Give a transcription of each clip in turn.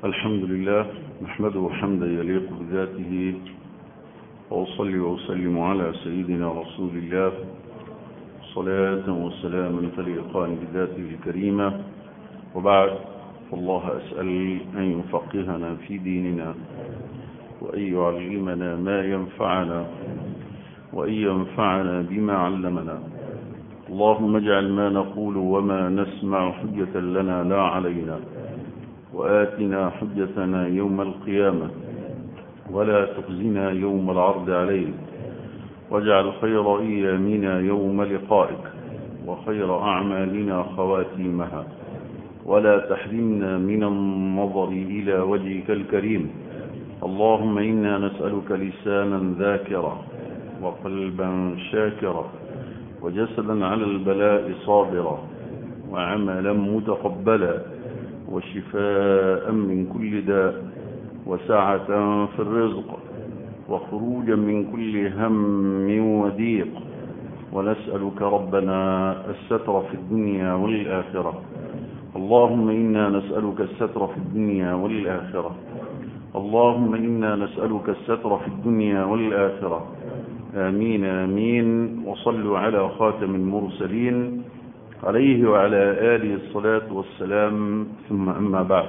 الحمد لله نحمده حمدا يليق بذاته وأصلي وأسلم على سيدنا رسول الله صلاة وسلاما تليقان بذاته الكريمة وبعد فالله أسأل أن يفقهنا في ديننا وأن يعلمنا ما ينفعنا وأن ينفعنا بما علمنا اللهم اجعل ما نقول وما نسمع حجة لنا لا علينا وآتنا حجتنا يوم القيامة ولا تخزنا يوم العرض عليك واجعل خير أيامنا يوم لقائك وخير أعمالنا خواتيمها ولا تحرمنا من النظر إلى وجهك الكريم اللهم إنا نسألك لسانا ذاكرا وقلبا شاكرا وجسدا على البلاء صابرا وعملا متقبلا وشفاء من كل داء وسعة في الرزق وخروجا من كل هم وضيق ونسألك ربنا الستر في الدنيا والآخرة اللهم إنا نسألك الستر في الدنيا والآخرة اللهم إنا نسألك الستر في الدنيا والآخرة آمين آمين وصلوا على خاتم المرسلين عليه وعلى آله الصلاة والسلام ثم أما بعد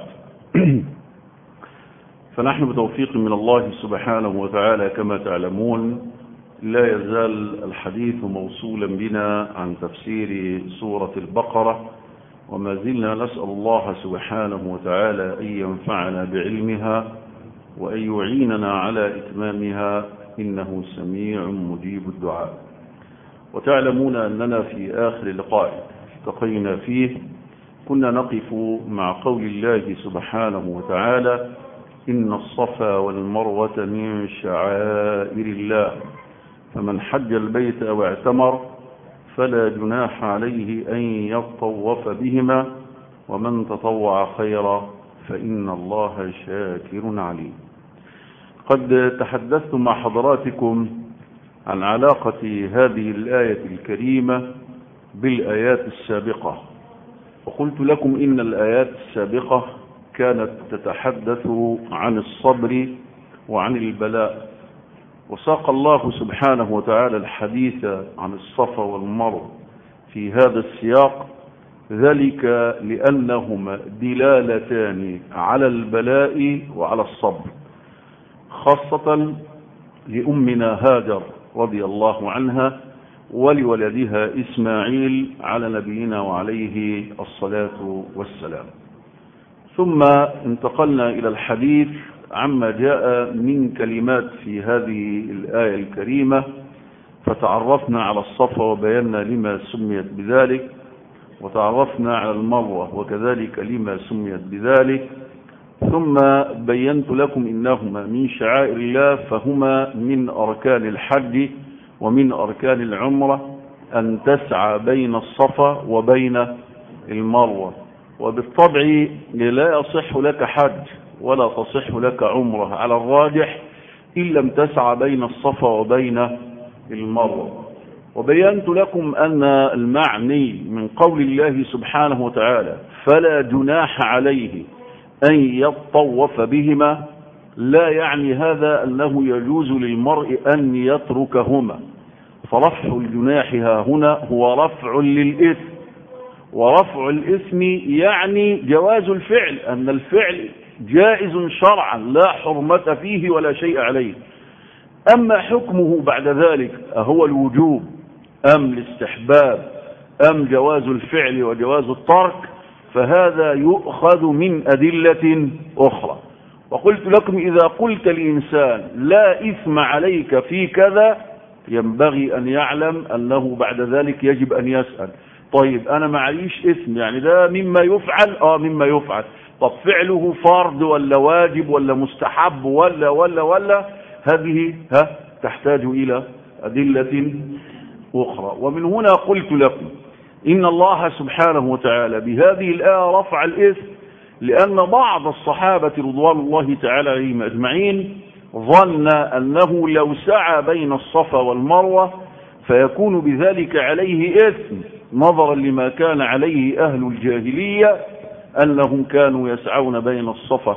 فنحن بتوفيق من الله سبحانه وتعالى كما تعلمون لا يزال الحديث موصولا بنا عن تفسير سورة البقرة وما زلنا نسأل الله سبحانه وتعالى أن ينفعنا بعلمها وأن يعيننا على إتمامها إنه سميع مجيب الدعاء وتعلمون أننا في آخر لقاء التقينا فيه كنا نقف مع قول الله سبحانه وتعالى إن الصفا والمروة من شعائر الله فمن حج البيت أو اعتمر فلا جناح عليه أن يطوف بهما ومن تطوع خيرا فإن الله شاكر عليم قد تحدثت مع حضراتكم عن علاقة هذه الآية الكريمة بالآيات السابقة وقلت لكم إن الآيات السابقة كانت تتحدث عن الصبر وعن البلاء وساق الله سبحانه وتعالى الحديث عن الصفا والمروة في هذا السياق ذلك لأنهما دلالتان على البلاء وعلى الصبر خاصة لأمنا هاجر رضي الله عنها ولولدها إسماعيل على نبينا وعليه الصلاة والسلام ثم انتقلنا إلى الحديث عما جاء من كلمات في هذه الآية الكريمة فتعرفنا على الصفا وبينا لما سميت بذلك وتعرفنا على المروة وكذلك لما سميت بذلك ثم بينت لكم إنهما من شعائر الله فهما من أركان الحج ومن أركان العمرة أن تسعى بين الصفا وبين المروة وبالطبع لا يصح لك حج ولا تصح لك عمرة على الراجح إن لم تسعى بين الصفا وبين المروة وبينت لكم أن المعني من قول الله سبحانه وتعالى فلا جناح عليه أن يطوف بهما لا يعني هذا أنه يجوز للمرء أن يتركهما فرفع الجناح ها هنا هو رفع للإثم ورفع الإثم يعني جواز الفعل أن الفعل جائز شرعا لا حرمة فيه ولا شيء عليه أما حكمه بعد ذلك هو الوجوب أم الاستحباب أم جواز الفعل وجواز الترك فهذا يؤخذ من أدلة أخرى وقلت لكم إذا قلت الإنسان لا إثم عليك في كذا ينبغي أن يعلم أنه بعد ذلك يجب أن يسأل طيب أنا معيش إثم يعني ده مما يفعل آه مما يفعل طب فعله فرض ولا واجب ولا مستحب ولا ولا ولا هذه ها تحتاج إلى أدلة أخرى ومن هنا قلت لكم إن الله سبحانه وتعالى بهذه الآية رفع الإثم لأن بعض الصحابة رضوان الله تعالى عليهم أجمعين ظن أنه لو سعى بين الصفا والمروة فيكون بذلك عليه إثم نظرا لما كان عليه أهل الجاهلية أنهم كانوا يسعون بين الصفا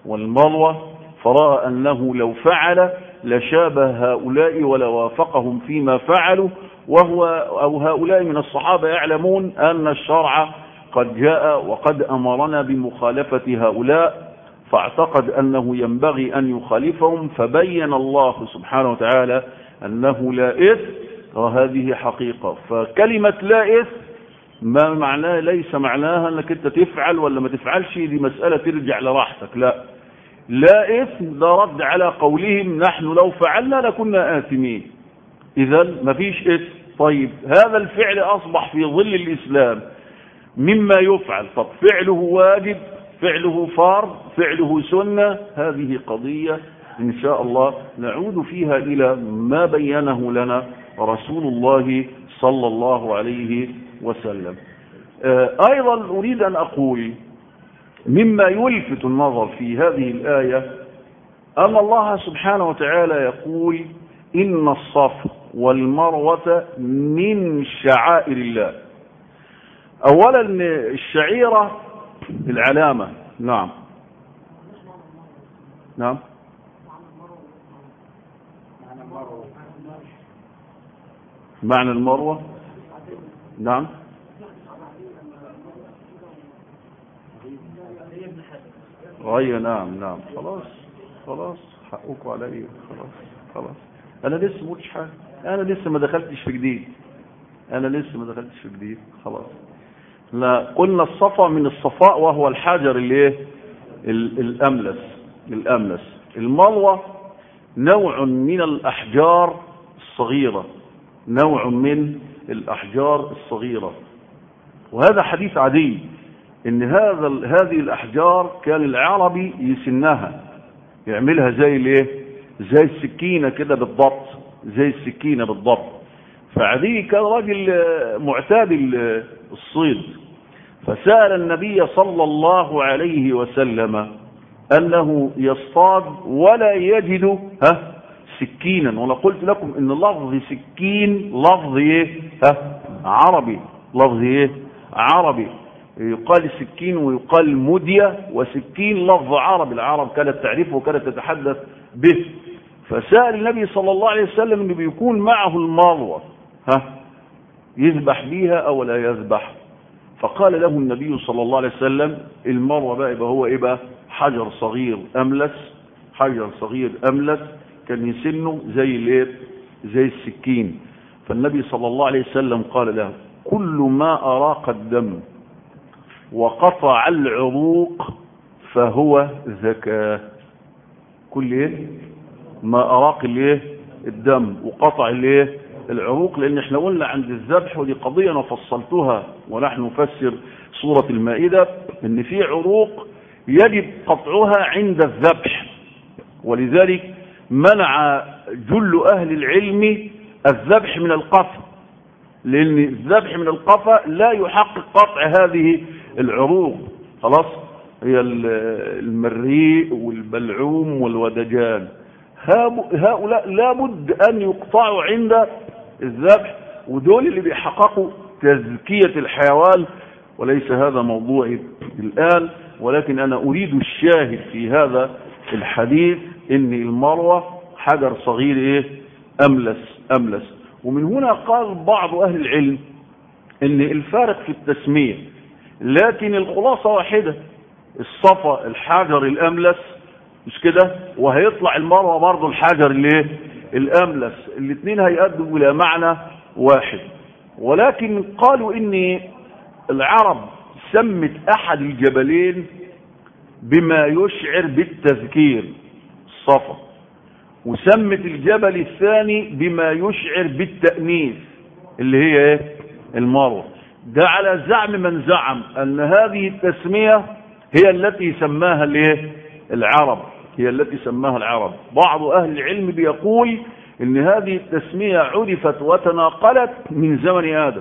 والمروة فرأى أنه لو فعل لشابه هؤلاء ولوافقهم فيما فعلوا وهو أو هؤلاء من الصحابة يعلمون أن الشرع قد جاء وقد أمرنا بمخالفة هؤلاء فاعتقد أنه ينبغي أن يخالفهم فبين الله سبحانه وتعالى أنه لا إثم وهذه حقيقة فكلمة لا إثم ما معناه ليس معناها أنك أنت تفعل ولا ما تفعلش دي مسألة ترجع لراحتك لا لا إثم ده رد على قولهم نحن لو فعلنا لكنا آثمين إذا ما فيش إثم طيب هذا الفعل أصبح في ظل الإسلام مما يفعل طب فعله واجب فعله فرض فعله سنة هذه قضية إن شاء الله نعود فيها إلى ما بينه لنا رسول الله صلى الله عليه وسلم أيضا أريد أن أقول مما يلفت النظر في هذه الآية أن الله سبحانه وتعالى يقول إن الصف والمروة من شعائر الله أولا الشعيرة العلامة نعم نعم معنى المروة نعم غير نعم نعم خلاص خلاص حقكم علي خلاص خلاص انا لسه ما قلتش حاجه انا لسه ما دخلتش في جديد انا لسه ما دخلتش في جديد خلاص لا قلنا الصفا من الصفاء وهو الحجر الايه الاملس الاملس المروه نوع من الاحجار الصغيره نوع من الاحجار الصغيره وهذا حديث عدي ان هذا هذه الاحجار كان العربي يسنها يعملها زي الايه زي السكينه كده بالضبط زي السكينه بالضبط فعدي كان راجل معتاد الصيد فسال النبي صلى الله عليه وسلم انه يصطاد ولا يجد ها سكينا وانا قلت لكم ان لفظ سكين لفظ ايه ها عربي لفظ ايه عربي يقال سكين ويقال مدية وسكين لفظ عربي العرب كانت تعرفه وكانت تتحدث به فسأل النبي صلى الله عليه وسلم انه بيكون معه المروة ها يذبح بيها او لا يذبح فقال له النبي صلى الله عليه وسلم المروة بقى يبقى هو ايه بقى حجر صغير املس حجر صغير املس كان يسنه زي الايه زي السكين فالنبي صلى الله عليه وسلم قال له كل ما اراق الدم وقطع العروق فهو زكاة كل ايه ما اراق الايه الدم وقطع الايه العروق لان احنا قلنا عند الذبح ودي قضية انا فصلتها ونحن نفسر سورة المائدة ان في عروق يجب قطعها عند الذبح ولذلك منع جل اهل العلم الذبح من القفا لان الذبح من القفا لا يحقق قطع هذه العروق خلاص هي المريء والبلعوم والودجان هؤلاء لابد ان يقطعوا عند الذبح ودول اللي بيحققوا تزكية الحيوان وليس هذا موضوعي الآن ولكن أنا أريد الشاهد في هذا الحديث إن المروة حجر صغير إيه أملس أملس ومن هنا قال بعض أهل العلم إن الفارق في التسمية لكن الخلاصة واحدة الصفا الحجر الأملس مش كده وهيطلع المروة برضه الحجر الايه الأملس الاثنين هيأدوا إلى معنى واحد ولكن قالوا إن العرب سمت أحد الجبلين بما يشعر بالتذكير الصفا وسمت الجبل الثاني بما يشعر بالتأنيث اللي هي ايه المروة ده على زعم من زعم أن هذه التسمية هي التي سماها الايه العرب هي التي سماها العرب بعض أهل العلم بيقول ان هذه التسمية عرفت وتناقلت من زمن آدم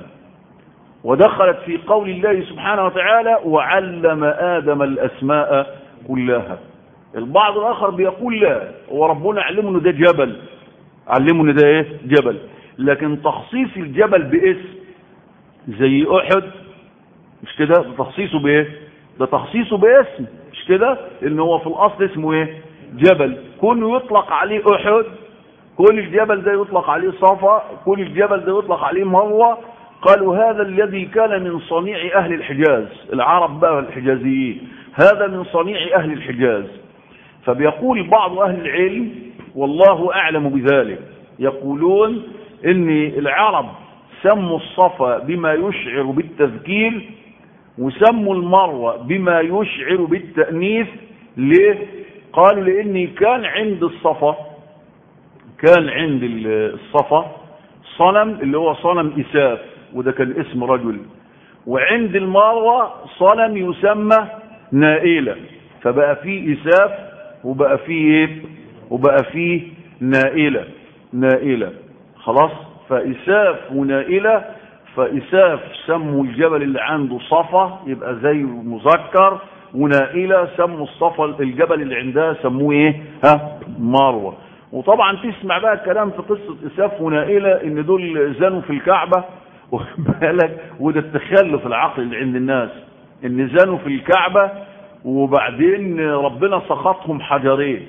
ودخلت في قول الله سبحانه وتعالى وعلم آدم الأسماء كلها البعض الآخر بيقول لا وربنا علمه انه ده جبل علمه انه ده ايه جبل لكن تخصيص الجبل باسم زي أحد مش كده ده تخصيصه بايه ده تخصيصه باسم مش كده ان هو في الاصل اسمه ايه جبل كونه يطلق عليه احد كل الجبل ده يطلق عليه صفا كل الجبل ده يطلق عليه مروه قالوا هذا الذي كان من صنيع اهل الحجاز العرب بقى الحجازيين هذا من صنيع اهل الحجاز فبيقول بعض اهل العلم والله اعلم بذلك يقولون ان العرب سموا الصفا بما يشعر بالتذكير وسموا المروة بما يشعر بالتأنيث ليه قالوا لان كان عند الصفا كان عند الصفا صنم اللي هو صنم إساف وده كان اسم رجل وعند المروة صنم يسمى نائلة فبقى فيه إساف وبقى فيه ايه وبقى فيه نائلة نائلة خلاص فإساف ونائلة فإساف سموا الجبل اللي عنده صفا يبقى زي مذكر ونائلة سموا الصفا الجبل اللي عندها سموه ايه ها مروة وطبعا تسمع بقى الكلام في قصة إساف ونائلة ان دول زنوا في الكعبة بالك وده التخلف العقل اللي عند الناس ان زنوا في الكعبة وبعدين ربنا سخطهم حجرين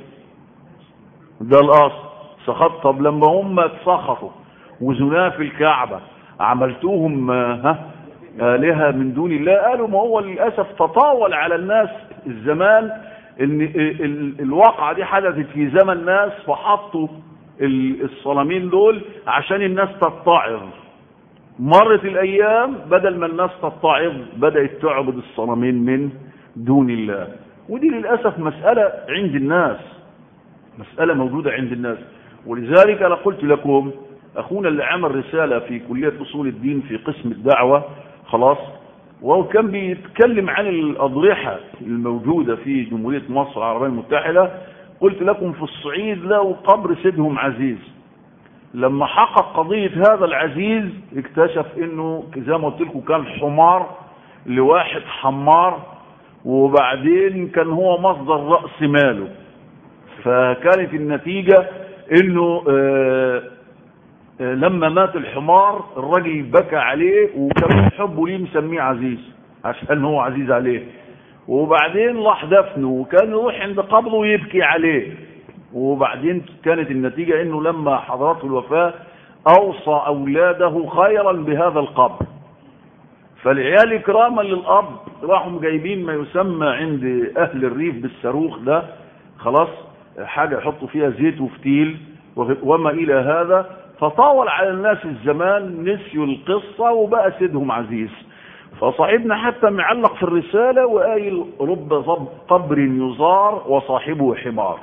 ده الاصل سخط طب لما هم اتسخطوا وزناه في الكعبة عملتوهم ها آلهة من دون الله قالوا ما هو للأسف تطاول على الناس الزمان ان الواقعة دي حدثت في زمن ناس فحطوا الصنمين دول عشان الناس تتعظ مرت الايام بدل ما الناس تتعظ بدأت تعبد الصنمين من دون الله ودي للأسف مسألة عند الناس مسألة موجودة عند الناس ولذلك أنا قلت لكم أخونا اللي عمل رسالة في كلية أصول الدين في قسم الدعوة خلاص وهو كان بيتكلم عن الأضرحة الموجودة في جمهورية مصر العربية المتحدة قلت لكم في الصعيد له قبر سيدهم عزيز لما حقق قضية هذا العزيز اكتشف انه زي ما قلت لكم كان حمار لواحد حمار وبعدين كان هو مصدر رأس ماله فكانت النتيجة انه آآ آآ لما مات الحمار الراجل بكى عليه وكان حبه ليه مسميه عزيز عشان هو عزيز عليه وبعدين راح دفنه وكان يروح عند قبره ويبكي عليه وبعدين كانت النتيجة انه لما حضرته الوفاة اوصى اولاده خيرا بهذا القبر فالعيال اكراما للاب راحوا جايبين ما يسمى عند اهل الريف بالصاروخ ده خلاص حاجة يحطوا فيها زيت وفتيل وما الى هذا فطاول على الناس الزمان نسيوا القصة وبقى سيدهم عزيز فصاحبنا حتى معلق في الرسالة وقايل رب قبر يزار وصاحبه حمار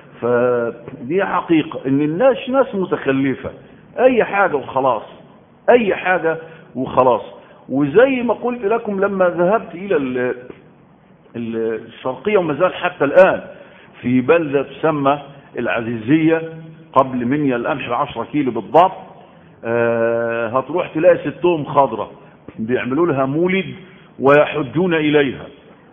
فدي حقيقة ان الناس ناس متخلفة اي حاجة وخلاص اي حاجة وخلاص وزي ما قلت لكم لما ذهبت الى الشرقية وما زال حتى الان في بلدة تسمى العزيزية قبل منيا القمح بعشرة كيلو بالضبط آه هتروح تلاقي ستهم خضرة بيعملوا لها مولد ويحجون إليها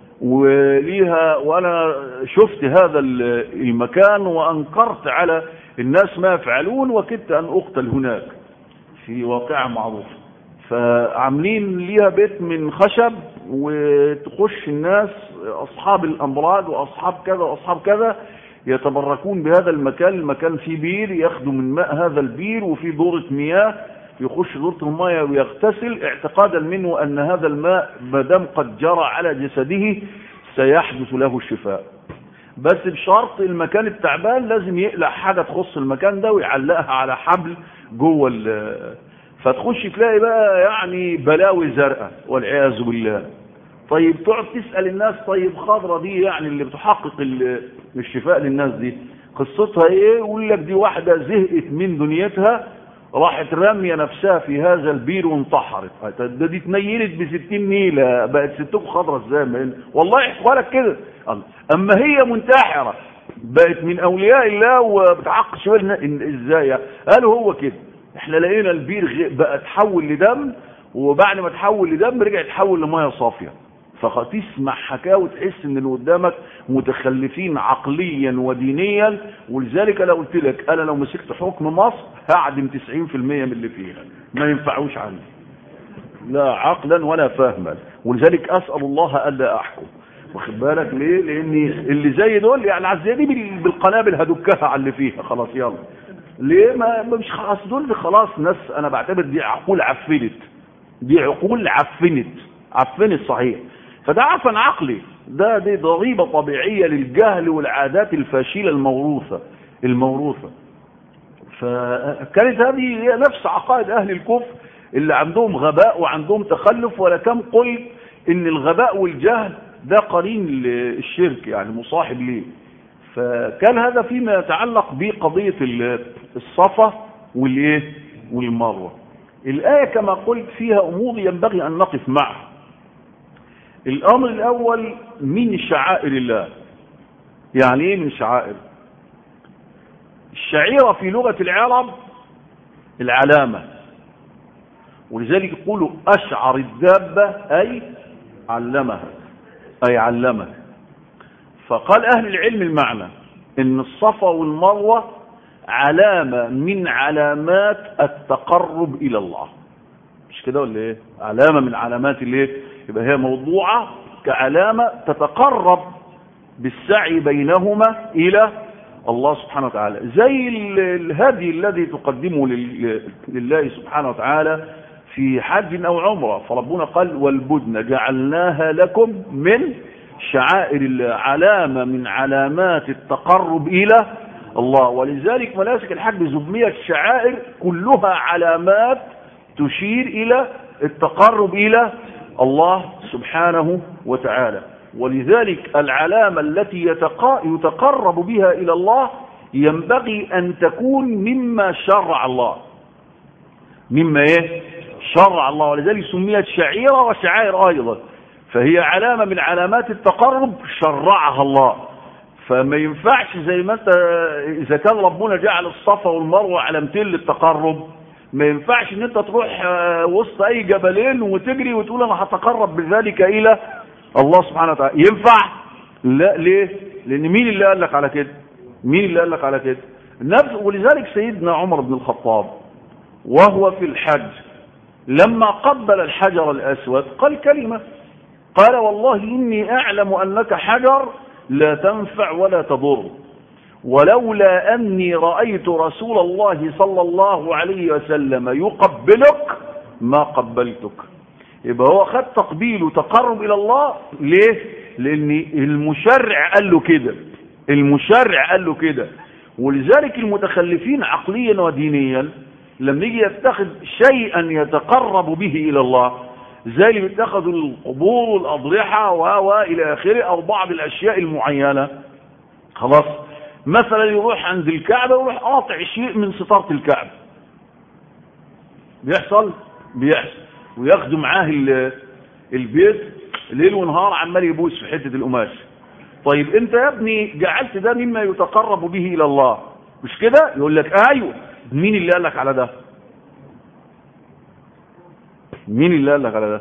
وليها وأنا شفت هذا المكان وأنكرت على الناس ما يفعلون وكدت أن أقتل هناك في واقعة معروفة فعاملين ليها بيت من خشب وتخش الناس أصحاب الأمراض وأصحاب كذا وأصحاب كذا يتبركون بهذا المكان المكان فيه بير ياخدوا من ماء هذا البير وفي دورة مياه يخش دورة المياه ويغتسل اعتقادا منه أن هذا الماء مادام قد جرى على جسده سيحدث له الشفاء بس بشرط المكان التعبان لازم يقلع حاجة تخص المكان ده ويعلقها على حبل جوه فتخش تلاقي بقى يعني بلاوي زرقاء والعياذ بالله طيب تقعد تسأل الناس طيب خضرة دي يعني اللي بتحقق الشفاء للناس دي قصتها ايه يقول لك دي واحدة زهقت من دنيتها راحت رامية نفسها في هذا البير وانتحرت ده دي اتنيلت بستين نيلة بقت ستكم خضرة ازاي والله يحكوا لك كده اما هي منتحرة بقت من اولياء الله وبتعقد شوية ازاي قالوا هو كده احنا لقينا البير بقى تحول لدم وبعد ما تحول لدم رجع تحول لميه صافيه فتسمع حكاوي تحس ان اللي قدامك متخلفين عقليا ودينيا ولذلك انا قلت لك انا لو مسكت حكم مصر هعدم 90% من اللي فيها ما ينفعوش عندي لا عقلا ولا فهما ولذلك اسال الله الا احكم واخد بالك ليه لان اللي زي دول يعني عزيه دي بالقنابل هدكها على اللي فيها خلاص يلا ليه ما مش خلاص دول خلاص ناس انا بعتبر دي عقول عفنت دي عقول عفنت عفنت صحيح فده عفن عقلي ده دي ضريبة طبيعية للجهل والعادات الفاشلة الموروثة الموروثة فكانت هذه هي نفس عقائد أهل الكفر اللي عندهم غباء وعندهم تخلف ولا كم قلت ان الغباء والجهل ده قرين للشرك يعني مصاحب ليه فكان هذا فيما يتعلق بقضية الصفا والايه والمروة الآية كما قلت فيها أمور ينبغي أن نقف معها الأمر الأول من شعائر الله يعني ايه من شعائر الشعيرة في لغة العرب العلامة ولذلك يقولوا أشعر الدابة أي علمها أي علمها فقال أهل العلم المعنى إن الصفا والمروة علامة من علامات التقرب إلى الله مش كده ولا إيه علامة من علامات الايه يبقى هي موضوعة كعلامة تتقرب بالسعي بينهما إلى الله سبحانه وتعالى زي الهدي الذي تقدمه لله سبحانه وتعالى في حج أو عمرة فربنا قال والبدن جعلناها لكم من شعائر الله علامة من علامات التقرب إلى الله ولذلك مناسك الحج زبمية الشعائر كلها علامات تشير إلى التقرب إلى الله سبحانه وتعالى ولذلك العلامة التي يتقرب بها إلى الله ينبغي أن تكون مما شرع الله مما ايه شرع الله ولذلك سميت شعيرة وشعائر أيضا فهي علامة من علامات التقرب شرعها الله فما ينفعش زي ما انت اذا كان ربنا جعل الصفا والمروه علامتين للتقرب ما ينفعش ان انت تروح وسط اي جبلين وتجري وتقول انا هتقرب بذلك الى الله سبحانه وتعالى ينفع لا ليه لان مين اللي قال لك على كده مين اللي قال لك على كده نفس ولذلك سيدنا عمر بن الخطاب وهو في الحج لما قبل الحجر الاسود قال كلمه قال والله اني اعلم انك حجر لا تنفع ولا تضر ولولا أني رأيت رسول الله صلى الله عليه وسلم يقبلك ما قبلتك يبقى هو خد تقبيل وتقرب إلى الله ليه لأن المشرع قال له كده المشرع قال له كده ولذلك المتخلفين عقليا ودينيا لما يجي يتخذ شيئا يتقرب به إلى الله زي اللي بيتخذوا القبور والأضرحة وإلى آخره أو بعض الأشياء المعينة خلاص مثلا يروح عند الكعبة ويروح قاطع شيء من ستارة الكعبة بيحصل بيحصل وياخدوا معاه البيت ليل ونهار عمال يبوس في حتة القماش طيب انت يا ابني جعلت ده مما يتقرب به الى الله مش كده يقول لك ايوه مين اللي قال لك على ده مين اللي قال لك على ده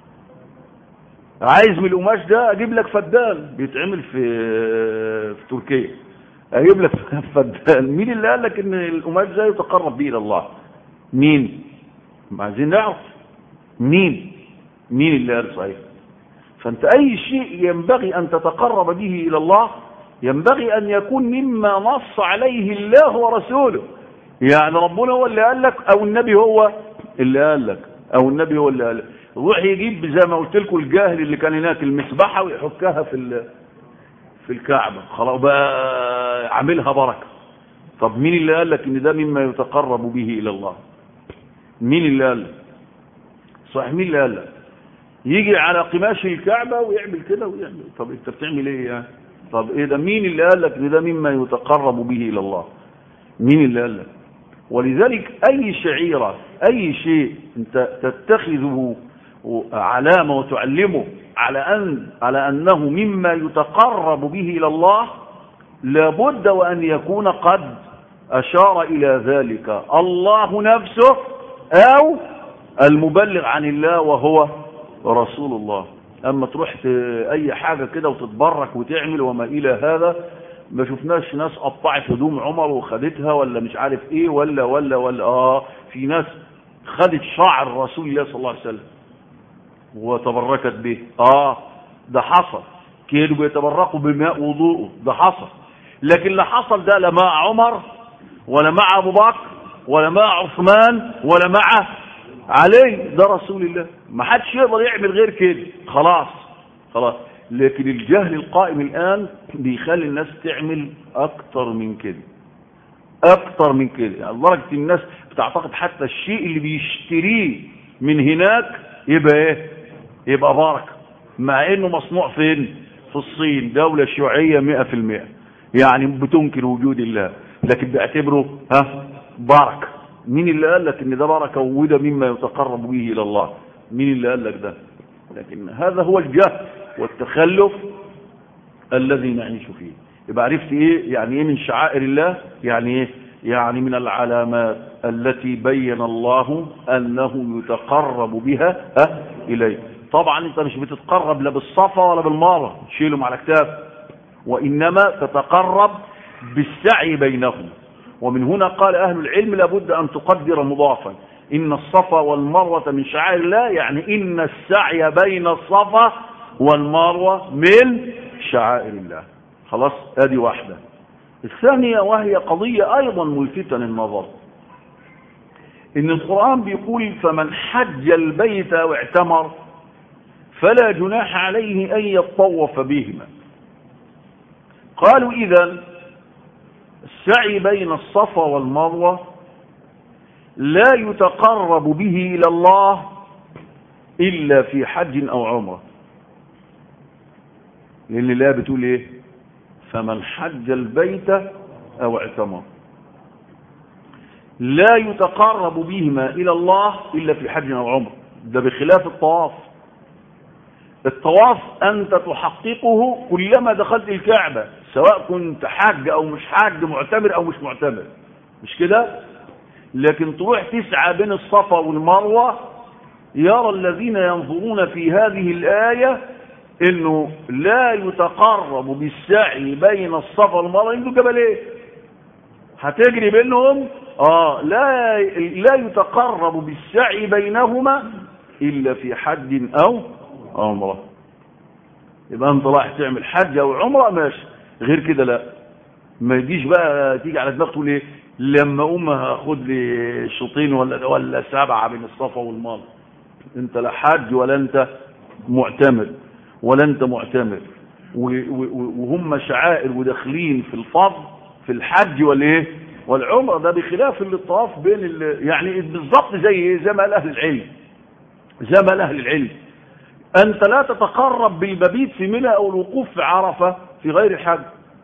عايز من القماش ده اجيب لك فدان بيتعمل في في تركيا اجيب لك فدان مين اللي قال لك ان القماش ده يتقرب به الى الله مين عايزين نعرف مين مين اللي قال صحيح فانت اي شيء ينبغي ان تتقرب به الى الله ينبغي ان يكون مما نص عليه الله ورسوله يعني ربنا هو اللي قال لك او النبي هو اللي قال لك او النبي هو اللي قال لك روح يجيب زي ما قلت لكم الجاهل اللي كان هناك المسبحه ويحكها في في الكعبه خلاص بقى عاملها بركه طب مين اللي قال لك ان ده مما يتقرب به الى الله مين اللي قال لك صحيح مين اللي قال لك يجي على قماش الكعبه ويعمل كده ويعمل طب انت بتعمل ايه يعني طب ايه ده مين اللي قال لك ان ده مما يتقرب به الى الله مين اللي قال لك ولذلك اي شعيره اي شيء انت تتخذه علامه وتعلمه على ان على انه مما يتقرب به الى الله لابد وان يكون قد اشار الى ذلك الله نفسه او المبلغ عن الله وهو رسول الله اما تروح اي حاجه كده وتتبرك وتعمل وما الى هذا ما شفناش ناس قطعت هدوم عمر وخدتها ولا مش عارف ايه ولا ولا ولا اه في ناس خدت شعر رسول الله صلى الله عليه وسلم وتبركت به اه ده حصل كانوا بيتبرقوا بماء وضوءه ده حصل لكن اللي حصل ده لا مع عمر ولا مع ابو بكر ولا مع عثمان ولا مع علي ده رسول الله ما حدش يقدر يعمل غير كده خلاص خلاص لكن الجهل القائم الآن بيخلي الناس تعمل أكتر من كده أكتر من كده يعني لدرجة الناس بتعتقد حتى الشيء اللي بيشتريه من هناك يبقى ايه يبقى بركة مع انه مصنوع فين في الصين دولة شيوعية مئة في المئة يعني بتنكر وجود الله لكن بيعتبره ها بركة مين اللي قال لك ان ده بركة وده مما يتقرب به الى الله مين اللي قال لك ده لكن هذا هو الجهل والتخلف الذي نعيش فيه يبقى عرفت ايه يعني ايه من شعائر الله يعني ايه يعني من العلامات التي بين الله انه يتقرب بها أه اليه طبعا انت مش بتتقرب لا بالصفا ولا بالمارة تشيلهم على كتاب وانما تتقرب بالسعي بينهم ومن هنا قال اهل العلم لابد ان تقدر مضافا ان الصفا والمروة من شعائر الله يعني ان السعي بين الصفا والمروة من شعائر الله خلاص ادي واحدة الثانية وهي قضية ايضا ملفتة للنظر ان القرآن بيقول فمن حج البيت واعتمر فلا جناح عليه ان يطوف بهما قالوا اذا السعي بين الصفا والمروة لا يتقرب به الى الله الا في حج او عمره لان الله بتقول ايه فمن حج البيت او اعتمر لا يتقرب بهما الى الله الا في حج او عمره ده بخلاف الطواف الطواف انت تحققه كلما دخلت الكعبة سواء كنت حاج او مش حاج معتمر او مش معتمر مش كده لكن تروح تسعى بين الصفا والمروة يرى الذين ينظرون في هذه الآية انه لا يتقرب بالسعي بين الصفا والمروة انتوا جبلين هتجري بينهم اه لا لا يتقرب بالسعي بينهما الا في حج او عمره يبقى انت رايح تعمل حج او عمره ماشي غير كده لا ما يجيش بقى تيجي على دماغك تقول ايه لما اقوم هاخد لي شوطين ولا ولا سبعه بين الصفا والمروه انت لا حج ولا انت معتمر ولا انت معتمر وهم شعائر وداخلين في الفضل في الحج والايه والعمره ده بخلاف اللي الطواف بين ال... يعني بالظبط زي ايه زي ما قال اهل العلم زي ما قال اهل العلم انت لا تتقرب بالمبيت في منى او الوقوف في عرفه في غير حج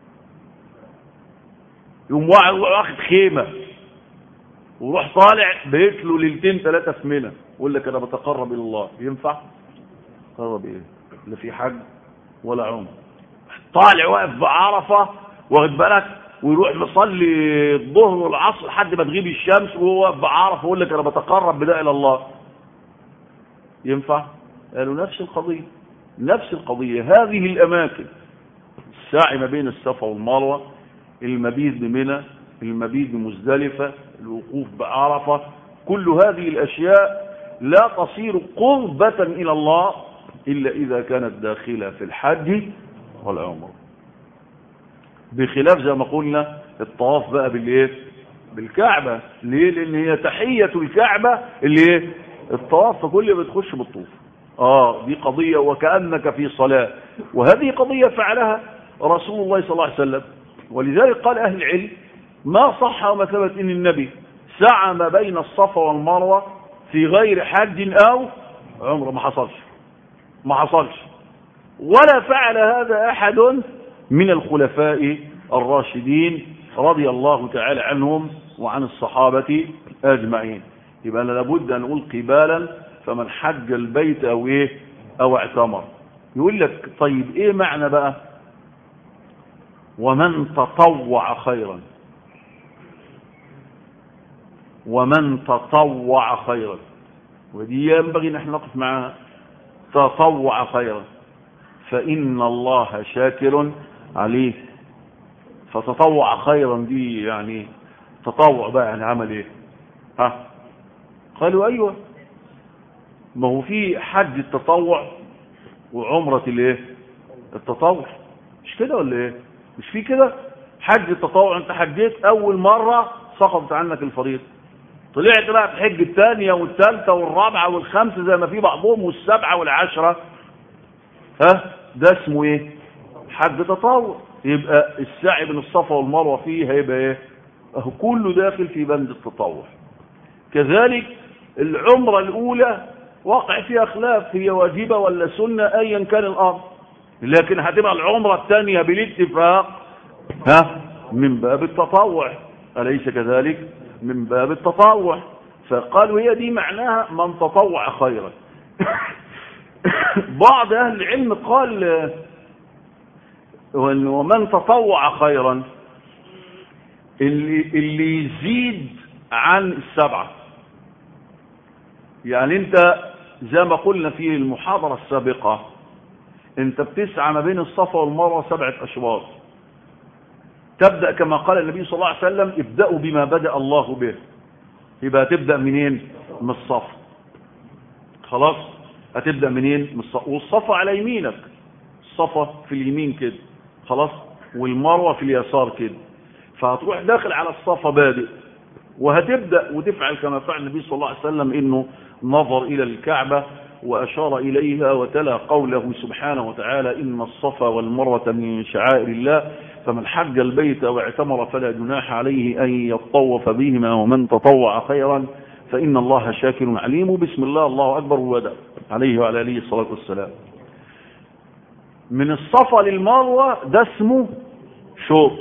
يقوم واخد خيمه وروح طالع بيت له ليلتين ثلاثه في منى يقول لك انا بتقرب الى الله ينفع تقرب ايه لا في حج ولا عمر طالع واقف بعرفه واخد بالك ويروح مصلي الظهر والعصر لحد ما تغيب الشمس وهو واقف بعرفه ويقول لك انا بتقرب بده الى الله ينفع قالوا نفس القضيه نفس القضيه هذه الاماكن السعي ما بين الصفا والمروه المبيت بمنى المبيت بمزدلفه الوقوف بعرفه كل هذه الاشياء لا تصير قربة إلى الله إلا إذا كانت داخلة في الحج والعمر بخلاف زي ما قلنا الطواف بقى بالإيه بالكعبة ليه لأن هي تحية الكعبة اللي إيه الطواف فكل ما بتخش بالطوف آه دي قضية وكأنك في صلاة وهذه قضية فعلها رسول الله صلى الله عليه وسلم ولذلك قال أهل العلم ما صح وما ثبت إن النبي سعى ما بين الصفا والمروة في غير حج او عمره ما حصلش ما حصلش ولا فعل هذا احد من الخلفاء الراشدين رضي الله تعالى عنهم وعن الصحابة اجمعين يبقى لابد ان نقول قبالا فمن حج البيت او ايه او اعتمر يقول لك طيب ايه معنى بقى ومن تطوع خيرا ومن تطوع خيرا ودي ينبغي نحن نقف معها تطوع خيرا فإن الله شاكر عليه فتطوع خيرا دي يعني تطوع بقى يعني عمل ايه ها قالوا ايوه ما هو في حج التطوع وعمرة الايه التطوع مش كده ولا ايه مش في كده حج التطوع انت حجيت اول مرة سقطت عنك الفريضة طلعت بقى في حج الثانية والثالثة والرابعة والخامسة زي ما في بعضهم والسبعة والعشرة ها ده اسمه ايه حج تطوع يبقى السعي بين الصفا والمروة فيه هيبقى ايه اهو كله داخل في بند التطوع كذلك العمرة الاولى وقع فيها خلاف هي واجبة ولا سنة ايا كان الامر لكن هتبقى العمرة الثانية بالاتفاق ها من باب التطوع أليس كذلك من باب التطوع فقالوا هي دي معناها من تطوع خيرا بعض أهل العلم قال ومن تطوع خيرا اللي, اللي يزيد عن السبعة يعني انت زي ما قلنا في المحاضرة السابقة انت بتسعى ما بين الصفا والمروة سبعة اشواط تبدأ كما قال النبي صلى الله عليه وسلم ابدأوا بما بدأ الله به يبقى هتبدأ منين من الصفا خلاص هتبدأ منين من الصفا والصفا على يمينك الصفا في اليمين كده خلاص والمروة في اليسار كده فهتروح داخل على الصفا بادئ وهتبدأ وتفعل كما فعل النبي صلى الله عليه وسلم انه نظر الى الكعبة واشار اليها وتلا قوله سبحانه وتعالى ان الصفا والمروة من شعائر الله فمن حج البيت واعتمر فلا جناح عليه ان يطوف بهما ومن تطوع خيرا فان الله شاكر عليم بسم الله الله اكبر وبدأ عليه وعلى اله الصلاة والسلام من الصفا للمروة ده اسمه شوط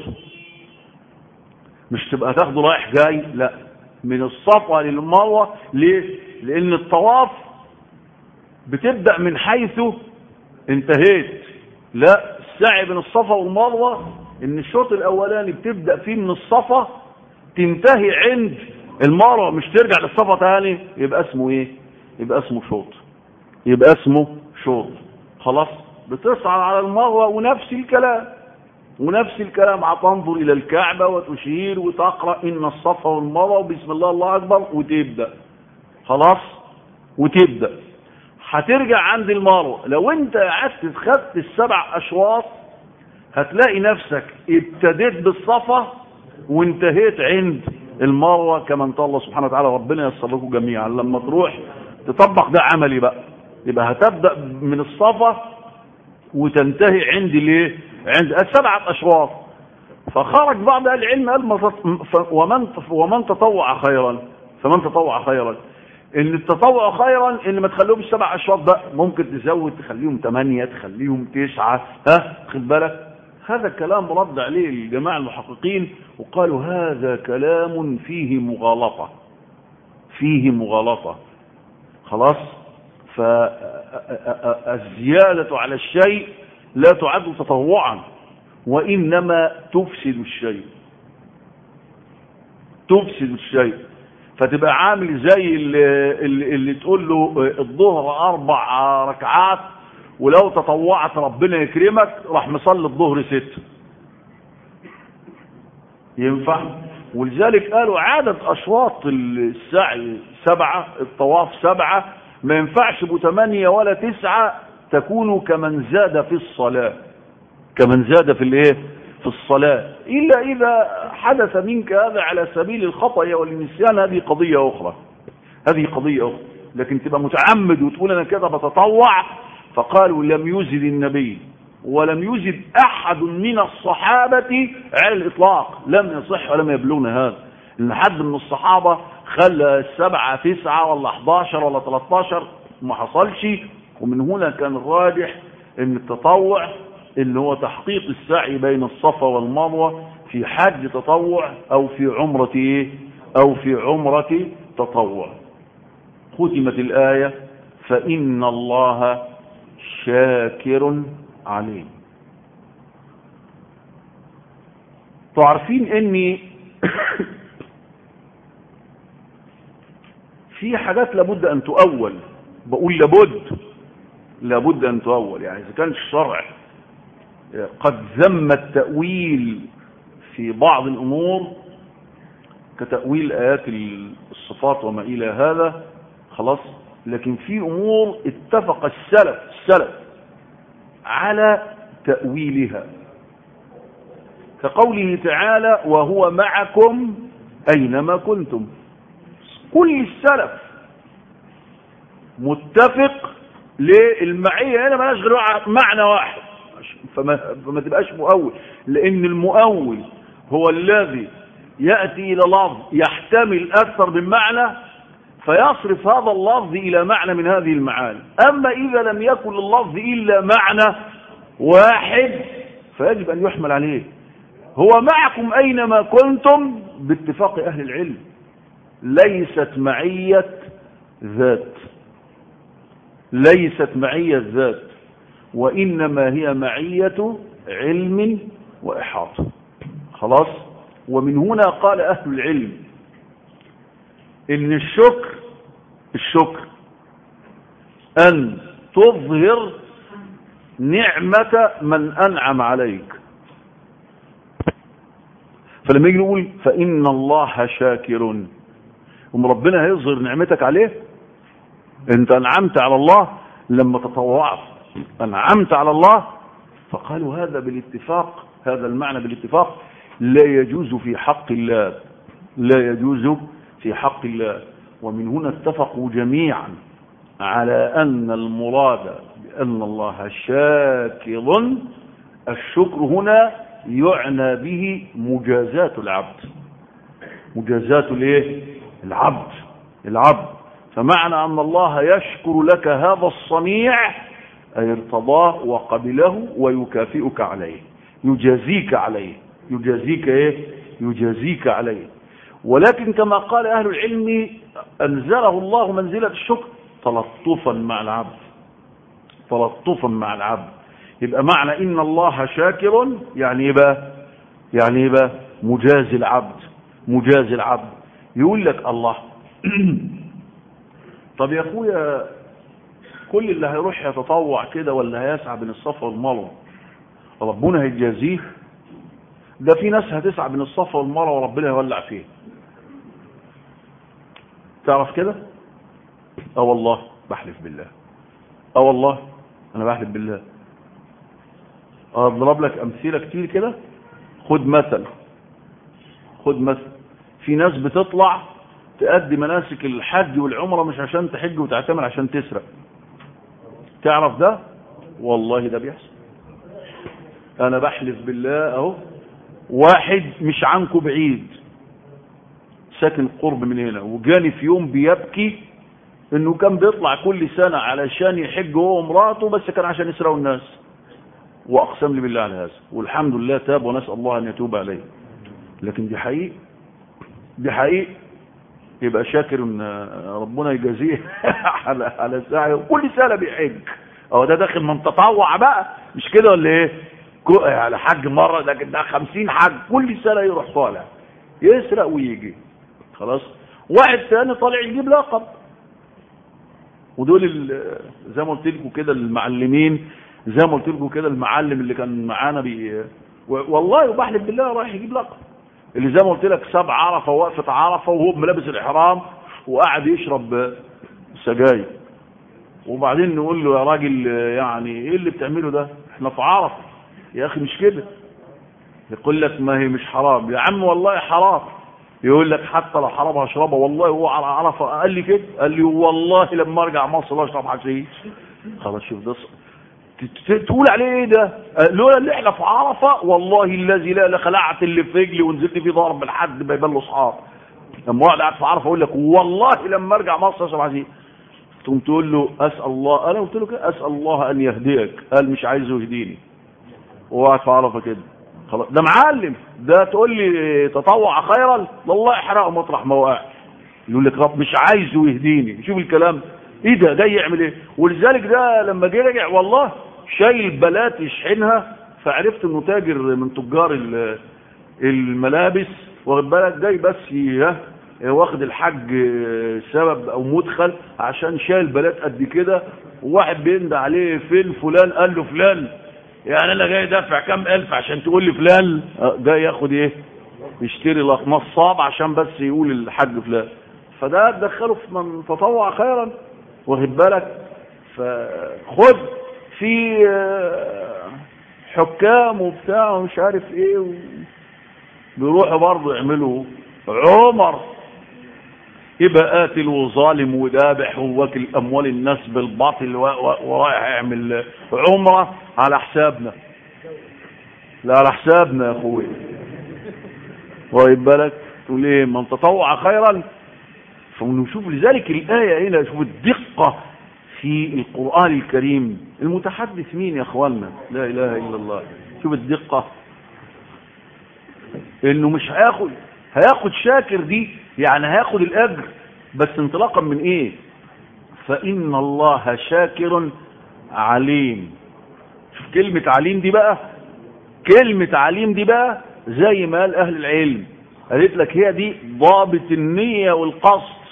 مش تبقى تاخده رايح جاي لا من الصفا للمروة ليه لان الطواف بتبدأ من حيث انتهيت لا السعي بين الصفا والمروة ان الشوط الاولاني بتبدأ فيه من الصفا تنتهي عند المروة مش ترجع للصفا تاني يبقى اسمه ايه يبقى اسمه شوط يبقى اسمه شوط خلاص بتصعد على المروة ونفس الكلام ونفس الكلام هتنظر الى الكعبة وتشير وتقرأ ان الصفا والمروة وبسم الله الله اكبر وتبدأ خلاص وتبدأ هترجع عند المروة لو انت قعدت خدت السبع اشواط هتلاقي نفسك ابتديت بالصفا وانتهيت عند المروة كما انت الله سبحانه وتعالى ربنا ييسر لكم جميعا لما تروح تطبق ده عملي بقى يبقى هتبدأ من الصفا وتنتهي عند الايه عند السبعة اشواط فخرج بعض اهل العلم قال ومن ومن تطوع خيرا فمن تطوع خيرا ان التطوع خيرا ان ما تخليهمش سبع اشواط بقى ممكن تزود تخليهم ثمانية تخليهم تسعة ها خد بالك هذا كلام رد عليه الجماعة المحققين وقالوا هذا كلام فيه مغالطة فيه مغالطة خلاص فالزيادة على الشيء لا تعد تطوعا وإنما تفسد الشيء تفسد الشيء فتبقى عامل زي اللي, اللي تقول له الظهر أربع ركعات ولو تطوعت ربنا يكرمك راح مصلي الظهر ست ينفع ولذلك قالوا عادة أشواط السعي سبعة الطواف سبعة ما ينفعش بثمانية ولا تسعة تكون كمن زاد في الصلاة كمن زاد في الايه في الصلاة إلا إذا حدث منك هذا على سبيل الخطأ والنسيان هذه قضية أخرى هذه قضية أخرى لكن تبقى متعمد وتقول أنا كده بتطوع فقالوا لم يزد النبي ولم يزد أحد من الصحابة على الإطلاق لم يصح ولم يبلغنا هذا إن حد من الصحابة خلى السبعة تسعة ولا 11 ولا 13 ما حصلش ومن هنا كان الراجح ان التطوع اللي هو تحقيق السعي بين الصفا والمروة في حج تطوع او في عمرة ايه او في عمرة تطوع ختمت الآية فإن الله شاكر عليم تعرفين اني في حاجات لابد ان تؤول بقول لابد لابد ان تؤول يعني اذا كان الشرع قد ذم التأويل في بعض الامور كتأويل ايات الصفات وما الى هذا خلاص لكن في امور اتفق السلف السلف على تأويلها كقوله تعالى وهو معكم أينما كنتم كل السلف متفق للمعية هنا ملاش غير معنى واحد فما, فما تبقاش مؤول لأن المؤول هو الذي يأتي إلى لفظ يحتمل أكثر من معنى فيصرف هذا اللفظ إلى معنى من هذه المعاني أما إذا لم يكن اللفظ إلا معنى واحد فيجب أن يحمل عليه هو معكم أينما كنتم باتفاق أهل العلم ليست معية ذات ليست معية ذات وإنما هي معية علم وإحاطة خلاص ومن هنا قال أهل العلم إن الشكر الشكر أن تظهر نعمة من أنعم عليك فلما يجي يقول فإن الله شاكر هم ربنا هيظهر نعمتك عليه انت انعمت على الله لما تطوعت انعمت على الله فقالوا هذا بالاتفاق هذا المعنى بالاتفاق لا يجوز في حق الله لا يجوز في حق الله ومن هنا اتفقوا جميعا على أن المراد بأن الله شاكر الشكر هنا يعنى به مجازات العبد مجازات الايه العبد العبد فمعنى أن الله يشكر لك هذا الصنيع أي ارتضاه وقبله ويكافئك عليه يجازيك عليه يجازيك ايه يجازيك عليه ولكن كما قال أهل العلم أنزله الله منزلة الشكر تلطفا مع العبد تلطفا مع العبد يبقى معنى إن الله شاكر يعني يبقى يعني يبقى مجازي العبد مجازي العبد يقول لك الله طب يا اخويا كل اللي هيروح يتطوع كده ولا هيسعى بين الصفا والمروه ربنا هيجازيه ده في ناس هتسعى بين الصفا والمروه وربنا يولع فيه تعرف كده اه والله بحلف بالله اه والله انا بحلف بالله اضرب لك امثله كتير كده خد مثل خد مثل في ناس بتطلع تأدي مناسك الحج والعمرة مش عشان تحج وتعتمر عشان تسرق تعرف ده والله ده بيحصل انا بحلف بالله اهو واحد مش عنكم بعيد ساكن قرب من هنا وجاني في يوم بيبكي انه كان بيطلع كل سنة علشان يحج هو ومراته بس كان عشان يسرقوا الناس واقسم لي بالله على هذا والحمد لله تاب ونسأل الله ان يتوب عليه لكن دي حقيقة دي حقيقة يبقى شاكر ان ربنا يجازيه على على سعيه وكل سنه بيحج هو ده داخل من تطوع بقى مش كده ولا ايه على حج مره لكن ده 50 حج كل سنه يروح طالع يسرق ويجي خلاص واحد ثاني طالع يجيب لقب ودول زي ما قلت لكم كده المعلمين زي ما قلت لكم كده المعلم اللي كان معانا بي والله وبحلف بالله رايح يجيب لقب اللي زي ما قلت لك ساب عرفه وقفه عرفه وهو ملابس الاحرام وقاعد يشرب سجاير وبعدين نقول له يا راجل يعني ايه اللي بتعمله ده احنا في عرفه يا اخي مش كده يقول لك ما هي مش حرام يا عم والله حرام يقول لك حتى لو حرام هشربها والله هو على عرفه قال لي كده قال لي والله لما ارجع مصر اشرب حشيش خلاص شوف ده تقول عليه ايه ده لولا اللي احنا في عرفه والله الذي لا خلعت اللي في رجلي ونزلت فيه ضرب لحد ما يبان له اصحاب لما اقعد قاعد في عرفه اقول لك والله لما ارجع مصر اشرب حشيش تقوم تقول له اسال الله انا قلت له كده اسال الله ان يهديك قال مش عايزه يهديني وقعد في عرفه كده خلاص ده معلم ده تقول لي تطوع خيرا والله احرقه مطرح ما وقع يقول لك رب مش عايزه يهديني شوف الكلام ايه ده جاي يعمل ايه ولذلك ده لما جه رجع والله شايل بلات يشحنها فعرفت انه تاجر من تجار الملابس واخد بالك جاي بس واخد الحج سبب او مدخل عشان شايل بلات قد كده وواحد بيند عليه فين فلان قال له فلان يعني انا جاي دافع كام الف عشان تقول لي فلان جاي ياخد ايه يشتري نصاب عشان بس يقول الحج فلان فده تدخله في من تطوع خيرا واخد بالك فخد في حكام وبتاع ومش عارف ايه و... بيروحوا برضه يعملوا عمر يبقى قاتل وظالم ودابح وواكل اموال الناس بالباطل و... و... ورايح يعمل عمره على حسابنا لا على حسابنا يا اخوي واخد بالك تقول ايه من تطوع خيرا فنشوف لذلك الايه هنا شوف الدقه في القران الكريم المتحدث مين يا اخوانا لا اله الا الله شوف الدقه انه مش هياخد هياخد شاكر دي يعني هياخد الاجر بس انطلاقا من ايه فان الله شاكر عليم شوف كلمة عليم دي بقى كلمة عليم دي بقى زي ما قال اهل العلم قالت لك هي دي ضابط النية والقصد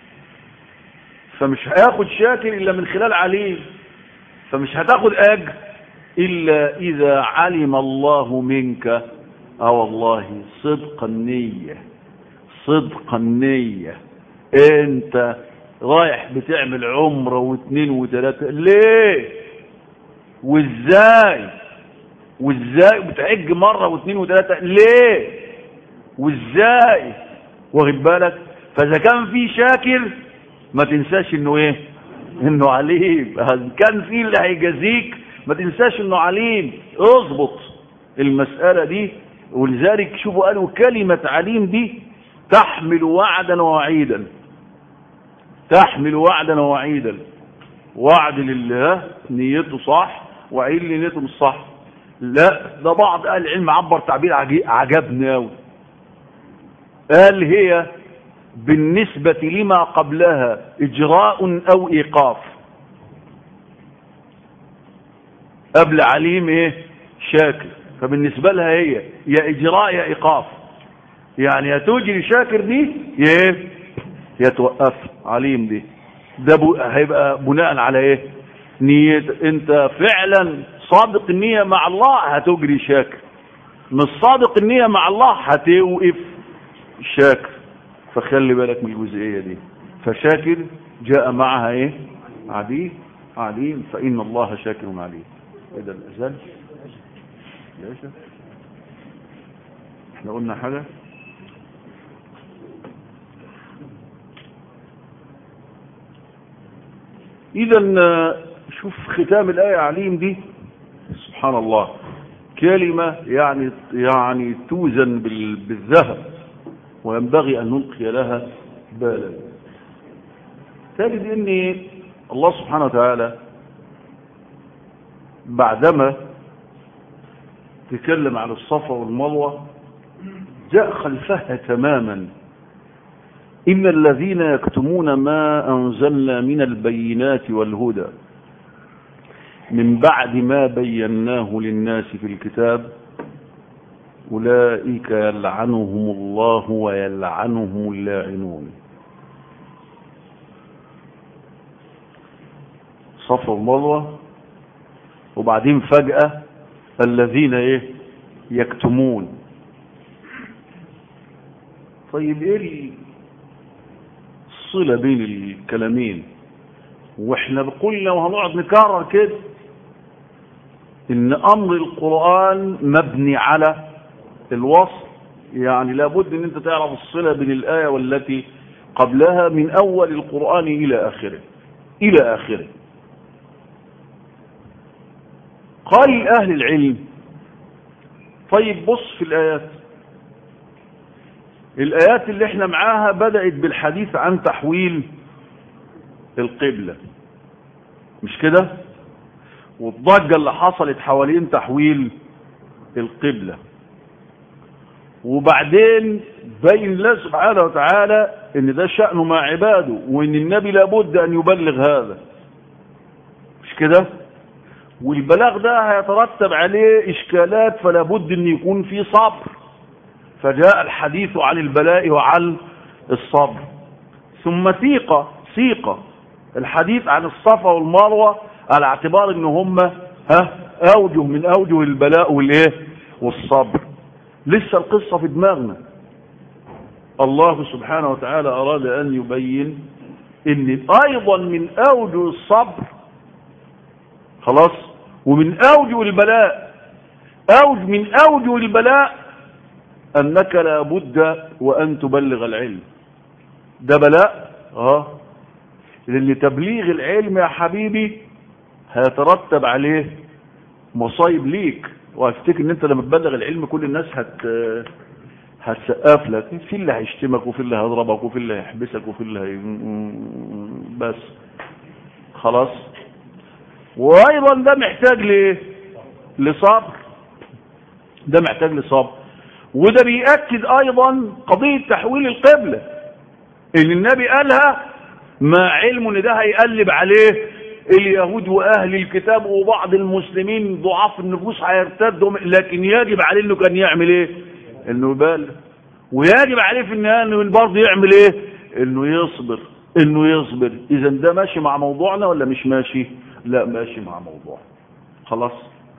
فمش هياخد شاكر الا من خلال عليم فمش هتاخد اجر الا اذا علم الله منك اه والله صدق النية صدق النية انت رايح بتعمل عمرة واثنين وثلاثة ليه وازاي وازاي بتحج مرة واثنين وثلاثة ليه وازاي واخد بالك فاذا كان في شاكر ما تنساش انه ايه انه عليم كان في اللي هيجازيك ما تنساش انه عليم اظبط المسألة دي ولذلك شوفوا قالوا كلمة عليم دي تحمل وعدا ووعيدا تحمل وعدا ووعيدا وعد لله نيته صح وعيد نيته مش صح لا ده بعض اهل العلم عبر تعبير عجبني قوي قال هي بالنسبة لما قبلها إجراء أو إيقاف قبل عليم إيه شاكر فبالنسبة لها هي يا إجراء يا إيقاف يعني يا تجري شاكر دي يا يا توقف عليم دي ده بو هيبقى بناء على ايه نية انت فعلا صادق النية مع الله هتجري شاكر مش صادق النية مع الله هتوقف شاكر فخلي بالك من الجزئية دي فشاكر جاء معها ايه عليم عليم فإن الله شاكر عليم ايه ده الأذان ليش احنا قلنا حاجة اذا شوف ختام الآية عليم دي سبحان الله كلمة يعني يعني توزن بالذهب وينبغي أن نلقي لها بالا تجد أن الله سبحانه وتعالى بعدما تكلم عن الصفا والمروة جاء خلفها تماما إن الذين يكتمون ما أنزلنا من البينات والهدى من بعد ما بيناه للناس في الكتاب أولئك يلعنهم الله ويلعنهم اللاعنون صفا ومروة وبعدين فجأة الذين ايه يكتمون طيب ايه الصلة بين الكلامين واحنا قلنا وهنقعد نكرر كده ان امر القرآن مبني على الوصف يعني لابد ان انت تعرف الصلة بين الآية والتي قبلها من اول القرآن الى اخره الى اخره قال اهل العلم طيب بص في الايات الايات اللي احنا معاها بدأت بالحديث عن تحويل القبلة مش كده والضجة اللي حصلت حوالين تحويل القبلة وبعدين بين الله سبحانه وتعالى ان ده شأنه مع عباده وان النبي لابد ان يبلغ هذا مش كده والبلاغ ده هيترتب عليه اشكالات فلا بد ان يكون في صبر فجاء الحديث عن البلاء وعن الصبر ثم ثيقة ثيقة الحديث عن الصفا والمروة على اعتبار ان هم ها اوجه من اوجه البلاء والايه والصبر لسه القصة في دماغنا الله سبحانه وتعالى اراد ان يبين ان ايضا من اوجه الصبر خلاص ومن اوجه البلاء أوج من أوجه البلاء أنك لا بد وأن تبلغ العلم ده بلاء اه لأن تبليغ العلم يا حبيبي هيترتب عليه مصايب ليك وافتكر ان انت لما تبلغ العلم كل الناس هت هتسقف لك في اللي هيشتمك وفي اللي هيضربك وفي اللي هيحبسك وفي اللي هي... بس خلاص وايضا ده محتاج لايه لصبر ده محتاج لصبر وده بيأكد ايضا قضية تحويل القبلة ان النبي قالها مع علم ان ده هيقلب عليه اليهود واهل الكتاب وبعض المسلمين ضعاف النفوس هيرتدوا لكن يجب عليه انه كان يعمل ايه انه يبالغ ويجب عليه في النهايه انه برضه يعمل ايه انه يصبر انه يصبر اذا ده ماشي مع موضوعنا ولا مش ماشي لا ماشي مع موضوع خلاص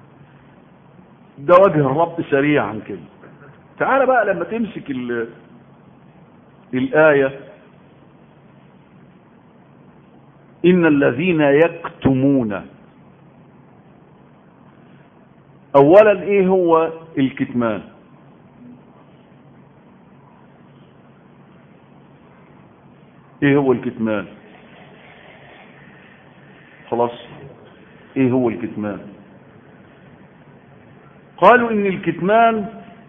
ده وجه الربط سريعا كده تعال بقى لما تمسك ال الآية إن الذين يكتمون أولا إيه هو الكتمان إيه هو الكتمان خلاص إيه هو الكتمان قالوا إن الكتمان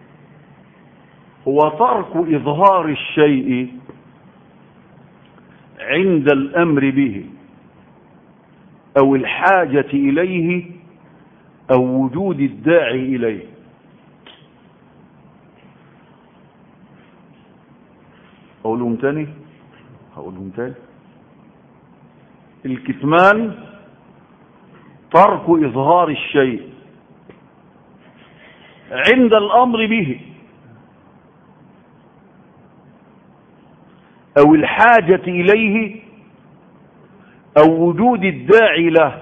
هو ترك إظهار الشيء عند الأمر به أو الحاجة إليه أو وجود الداعي إليه أقولهم تاني هقولهم تاني الكتمان ترك إظهار الشيء عند الأمر به أو الحاجة إليه أو وجود الداعي له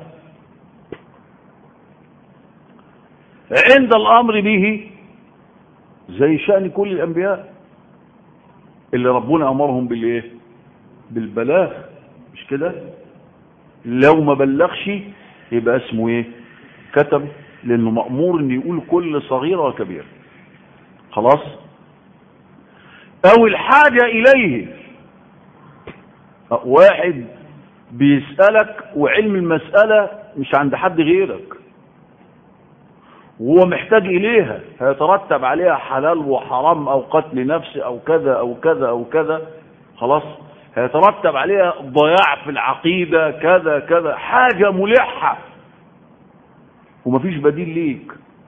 عند الأمر به زي شأن كل الأنبياء اللي ربنا أمرهم بالإيه بالبلاغ مش كده لو ما بلغش يبقى اسمه إيه كتب لأنه مأمور أن يقول كل صغيرة وكبيرة خلاص أو الحاجة إليه واحد بيسألك وعلم المسألة مش عند حد غيرك وهو محتاج إليها هيترتب عليها حلال وحرام أو قتل نفس أو كذا أو كذا أو كذا خلاص هيترتب عليها ضياع في العقيدة كذا كذا حاجة ملحة ومفيش بديل ليك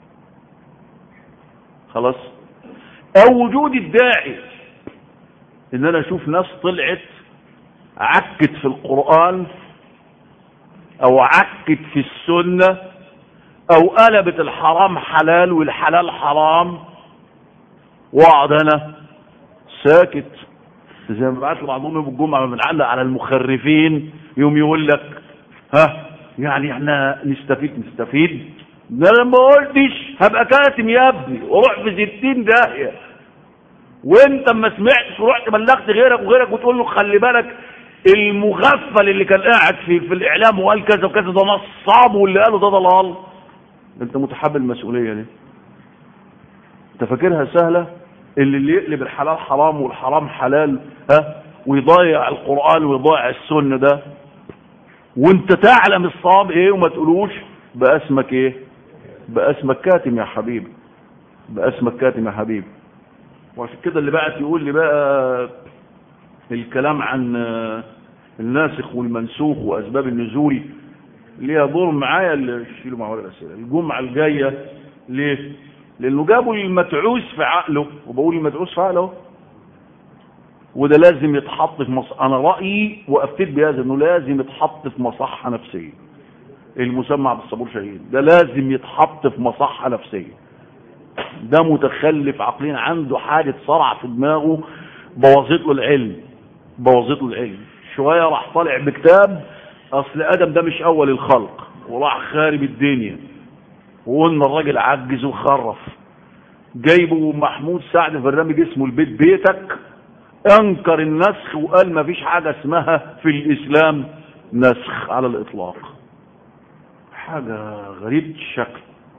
خلاص أو وجود الداعي إن أنا أشوف ناس طلعت عكت في القرآن او عكت في السنة او قلبت الحرام حلال والحلال حرام واقعد انا ساكت زي ما بعت بعضهم يوم الجمعة بنعلق على المخرفين يوم يقول لك ها يعني احنا نستفيد نستفيد ده انا ما قلتش هبقى كاتم يا ابني واروح في ستين داهية وانت ما سمعتش ورحت بلغت غيرك وغيرك وتقول له خلي بالك المغفل اللي كان قاعد في في الاعلام وقال كذا وكذا ده نصاب واللي قاله ده ضلال انت متحمل المسؤوليه دي انت فاكرها سهله اللي اللي يقلب الحلال حرام والحرام حلال ها ويضيع القران ويضيع السنه ده وانت تعلم الصواب ايه وما تقولوش بقى اسمك ايه بقى اسمك كاتم يا حبيبي بقى اسمك كاتم يا حبيبي وعشان كده اللي بقى يقول لي بقى الكلام عن الناسخ والمنسوخ واسباب النزول ليها دور معايا اللي شيلوا معايا الاسئله الجمعه الجايه ليه لانه جابوا المتعوس في عقله وبقول المتعوس في عقله وده لازم يتحط في مص... انا رايي وافتيت بهذا انه لازم يتحط في مصحه نفسيه المسمى بالصبور شهيد ده لازم يتحط في مصحه نفسيه ده متخلف عقليا عنده حاجه صرع في دماغه بوظت له العلم بوظت له العلم شويه راح طالع بكتاب اصل ادم ده مش اول الخلق وراح خارب الدنيا وقلنا الراجل عجز وخرف جايبه محمود سعد في برنامج اسمه البيت بيتك انكر النسخ وقال ما فيش حاجه اسمها في الاسلام نسخ على الاطلاق حاجه غريبه الشكل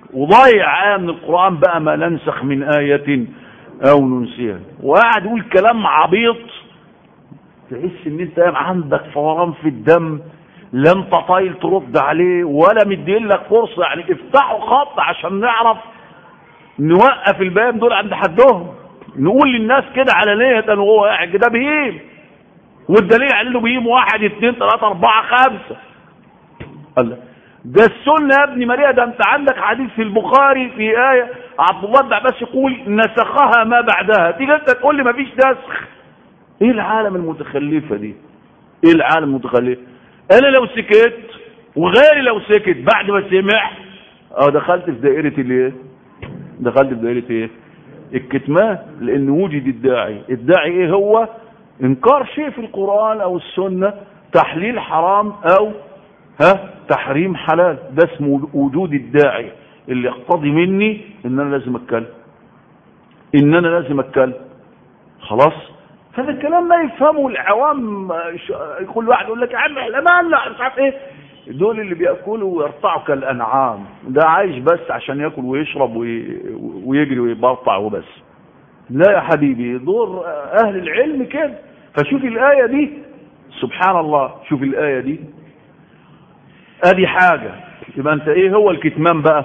وضيع آية من القرآن بقى ما ننسخ من آية أو ننسيها وقاعد يقول كلام عبيط تحس ان انت عندك فوران في الدم لا انت طايل ترد عليه ولا مدين لك فرصة يعني افتحوا خط عشان نعرف نوقف الباب دول عند حدهم نقول للناس كده على نية وهو قاعد ده بهيم والدليل على انه بهيم واحد اثنين ثلاثة اربعة خمسة الله ده السنة يا ابني ماريا ده انت عندك حديث في البخاري في آية عبد الله بن عباس يقول نسخها ما بعدها تيجي انت تقول لي ما فيش نسخ ايه العالم المتخلفة دي ايه العالم المتخلف انا لو سكت وغيري لو سكت بعد ما سمع اه دخلت في دائرة الايه دخلت في دائرة ايه الكتمان لان وجد الداعي الداعي ايه هو انكار شيء في القرآن او السنة تحليل حرام او ها تحريم حلال ده اسمه وجود الداعي اللي يقتضي مني ان انا لازم اتكلم ان انا لازم اتكلم خلاص هذا الكلام ما يفهمه العوام كل واحد يقول لك يا عم احنا مالنا مش عارف ايه دول اللي بياكلوا ويرتعوا كالانعام ده عايش بس عشان ياكل ويشرب ويجري ويبرطع وبس لا يا حبيبي دور اهل العلم كده فشوف الايه دي سبحان الله شوف الايه دي ادي حاجه يبقى انت ايه هو الكتمان بقى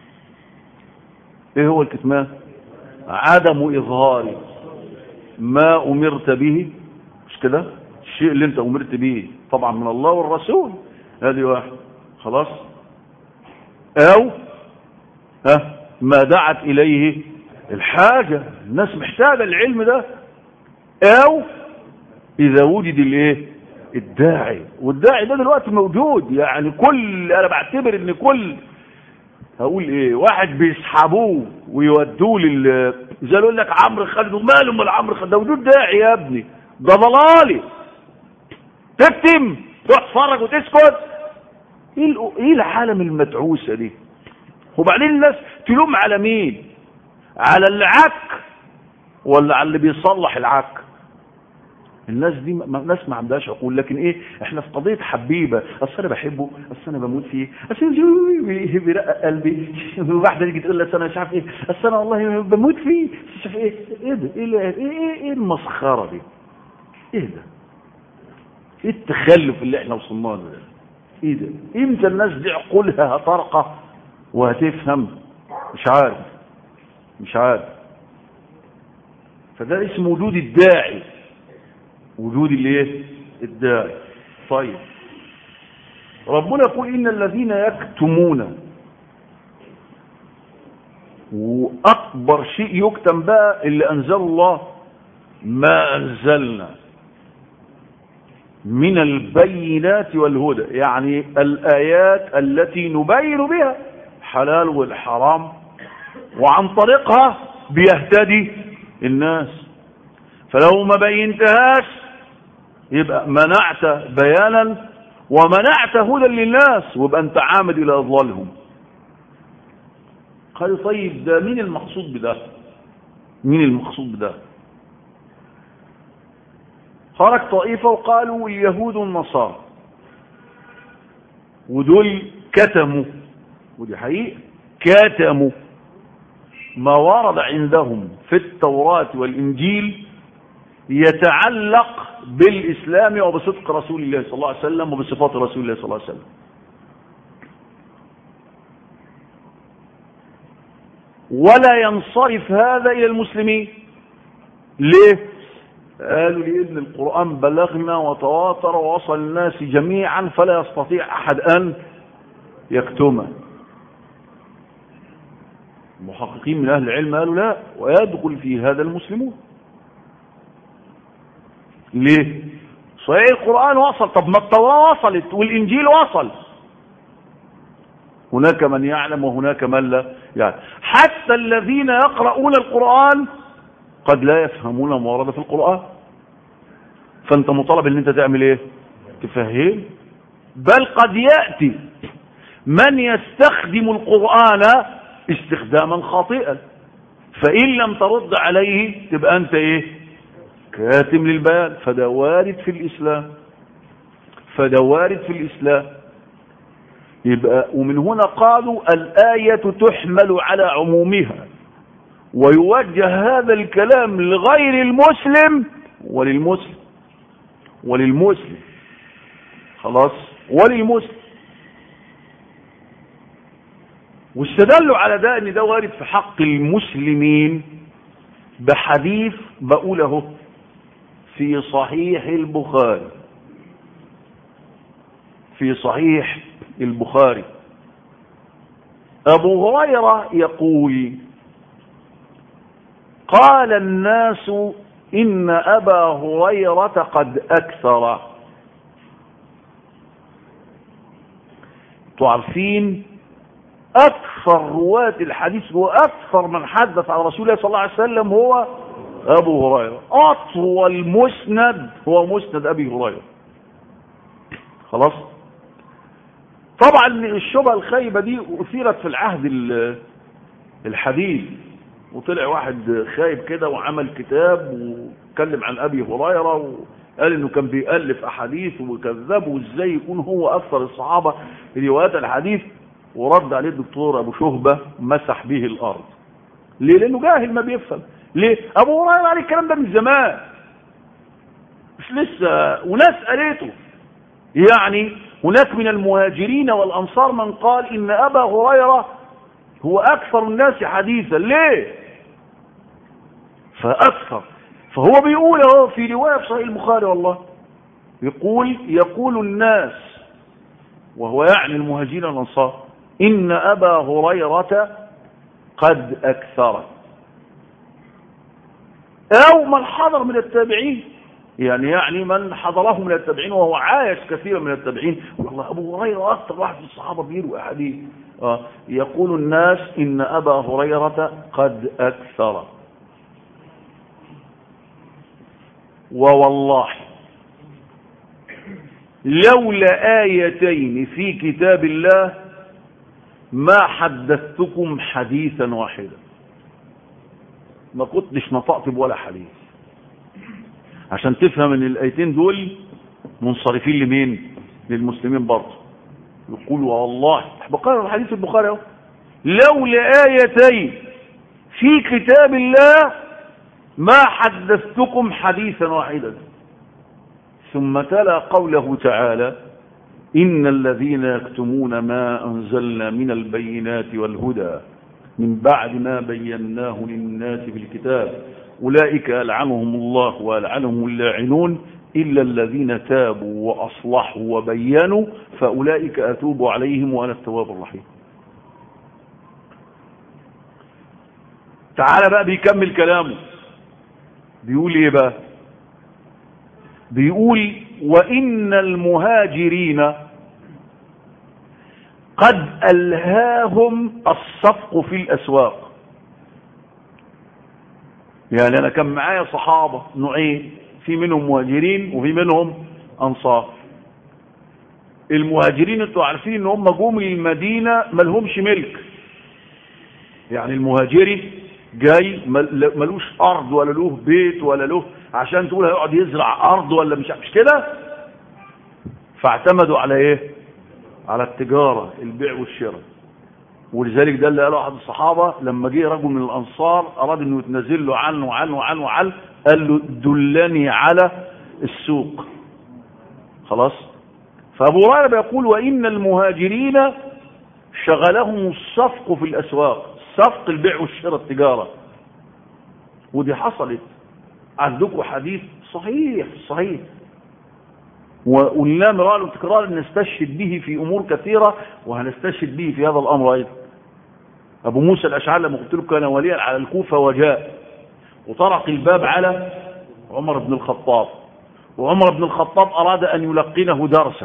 ايه هو الكتمان عدم اظهار ما امرت به مش كده الشيء اللي انت امرت به طبعا من الله والرسول هذه واحد خلاص او ها ما دعت اليه الحاجة الناس محتاجة العلم ده او اذا وجد الايه الداعي والداعي ده دلوقتي موجود يعني كل انا بعتبر ان كل هقول ايه واحد بيسحبوه ويودوه لل زي يقول لك عمرو خالد وماله من عمرو خالد ده وجود داعي يا ابني ده ضلالي تكتم تروح تتفرج وتسكت ايه ايه العالم المدعوسه دي وبعدين الناس تلوم على مين على اللي عك ولا على اللي بيصلح العك الناس دي ما ناس ما عندهاش عقول لكن ايه احنا في قضيه حبيبه اصل انا بحبه اصل انا بموت فيه اصل بيرقق قلبي وواحده تيجي تقول لي اصل انا مش عارف ايه اصل انا والله بموت فيه مش عارف ايه ايه ده ايه ايه ايه, إيه المسخره دي ايه ده ايه التخلف اللي احنا وصلنا له ده ايه ده امتى الناس دي عقولها هترقى وهتفهم مش عارف مش عارف فده اسم وجود الداعي وجود الايه الداعي طيب ربنا يقول ان الذين يكتمون واكبر شيء يكتم بقى اللي انزل الله ما انزلنا من البينات والهدى يعني الايات التي نبين بها الحلال والحرام وعن طريقها بيهتدي الناس فلو ما بينتهاش يبقى منعت بيانا ومنعت هدى للناس ويبقى انت عامد الى اضلالهم قال طيب ده مين المقصود بده مين المقصود بده خرج طائفة وقالوا اليهود والنصارى ودول كتموا ودي حقيقة كتموا ما ورد عندهم في التوراة والإنجيل يتعلق بالإسلام وبصدق رسول الله صلى الله عليه وسلم وبصفات رسول الله صلى الله عليه وسلم ولا ينصرف هذا إلى المسلمين ليه قالوا لي ان القرآن بلغنا وتواتر ووصل الناس جميعا فلا يستطيع احد ان يكتمه المحققين من اهل العلم قالوا لا ويدخل في هذا المسلمون ليه صحيح القرآن وصل طب ما التوراة وصلت والانجيل وصل هناك من يعلم وهناك من لا يعني حتى الذين يقرؤون القرآن قد لا يفهمون ما ورد في القرآن فانت مطالب ان انت تعمل ايه تفهم بل قد يأتي من يستخدم القرآن استخداما خاطئا فإن لم ترد عليه تبقى انت ايه كاتم للبيان فده وارد في الإسلام فده وارد في الإسلام يبقى ومن هنا قالوا الآية تحمل على عمومها ويوجه هذا الكلام لغير المسلم وللمسلم وللمسلم خلاص وللمسلم واستدلوا على ده ان ده وارد في حق المسلمين بحديث بقوله في صحيح البخاري في صحيح البخاري ابو هريره يقول قال الناس ان ابا هريره قد اكثر تعرفين أكثر رواة الحديث وأكثر من حدث عن رسول الله صلى الله عليه وسلم هو أبو هريرة أطول مسند هو مسند أبي هريرة خلاص طبعا الشبهة الخايبة دي أثيرت في العهد الحديث وطلع واحد خايب كده وعمل كتاب واتكلم عن أبي هريرة وقال انه كان بيألف احاديث وكذب وازاي يكون هو اكثر الصحابة روايات الحديث ورد عليه الدكتور ابو شهبة مسح به الارض ليه لانه جاهل ما بيفهم ليه ابو هريره عليه الكلام ده من زمان مش لسه وناس قالته يعني هناك من المهاجرين والانصار من قال ان ابا هريره هو اكثر الناس حديثا ليه فاكثر فهو بيقول اهو في روايه في صحيح البخاري والله يقول يقول الناس وهو يعني المهاجرين والانصار إن أبا هريرة قد أكثر أو من حضر من التابعين يعني يعني من حضره من التابعين وهو عايش كثيرا من التابعين والله أبو هريرة أكثر واحد في الصحابة بيروي أحاديث آه يقول الناس إن أبا هريرة قد أكثر ووالله لولا آيتين في كتاب الله ما حدثتكم حديثا واحدا ما كنتش نطقت بولا حديث عشان تفهم ان الايتين دول منصرفين لمين للمسلمين برضه يقولوا والله بقرر الحديث البخاري اهو لولا ايتين في كتاب الله ما حدثتكم حديثا واحدا ثم تلا قوله تعالى إن الذين يكتمون ما أنزلنا من البينات والهدى من بعد ما بيناه للناس في الكتاب أولئك ألعنهم الله وألعنهم اللاعنون إلا الذين تابوا وأصلحوا وبينوا فأولئك أتوب عليهم وأنا التواب الرحيم تعالى بقى بيكمل كلامه بيقول ايه بقى بيقول وإن المهاجرين قد ألهاهم الصفق في الأسواق يعني أنا كان معايا صحابة نوعين في منهم مهاجرين وفي منهم أنصار المهاجرين انتوا عارفين ان هم جم المدينة ملهمش ملك يعني المهاجري جاي ملوش ارض ولا له بيت ولا له عشان تقول هيقعد يزرع ارض ولا مش مش كده فاعتمدوا على ايه على التجارة البيع والشراء ولذلك ده اللي قاله احد الصحابة لما جه رجل من الانصار اراد انه يتنزل له عنه وعنه وعنه وعنه قال له دلني على السوق خلاص فابو هريره بيقول وان المهاجرين شغلهم الصفق في الاسواق صفق البيع والشراء التجارة ودي حصلت عندكم حديث صحيح صحيح وقلنا مرارا وتكرارا نستشهد به في امور كثيره وهنستشهد به في هذا الامر ايضا ابو موسى الاشعري لما قلت له كان وليا على الكوفه وجاء وطرق الباب على عمر بن الخطاب وعمر بن الخطاب اراد ان يلقنه درسا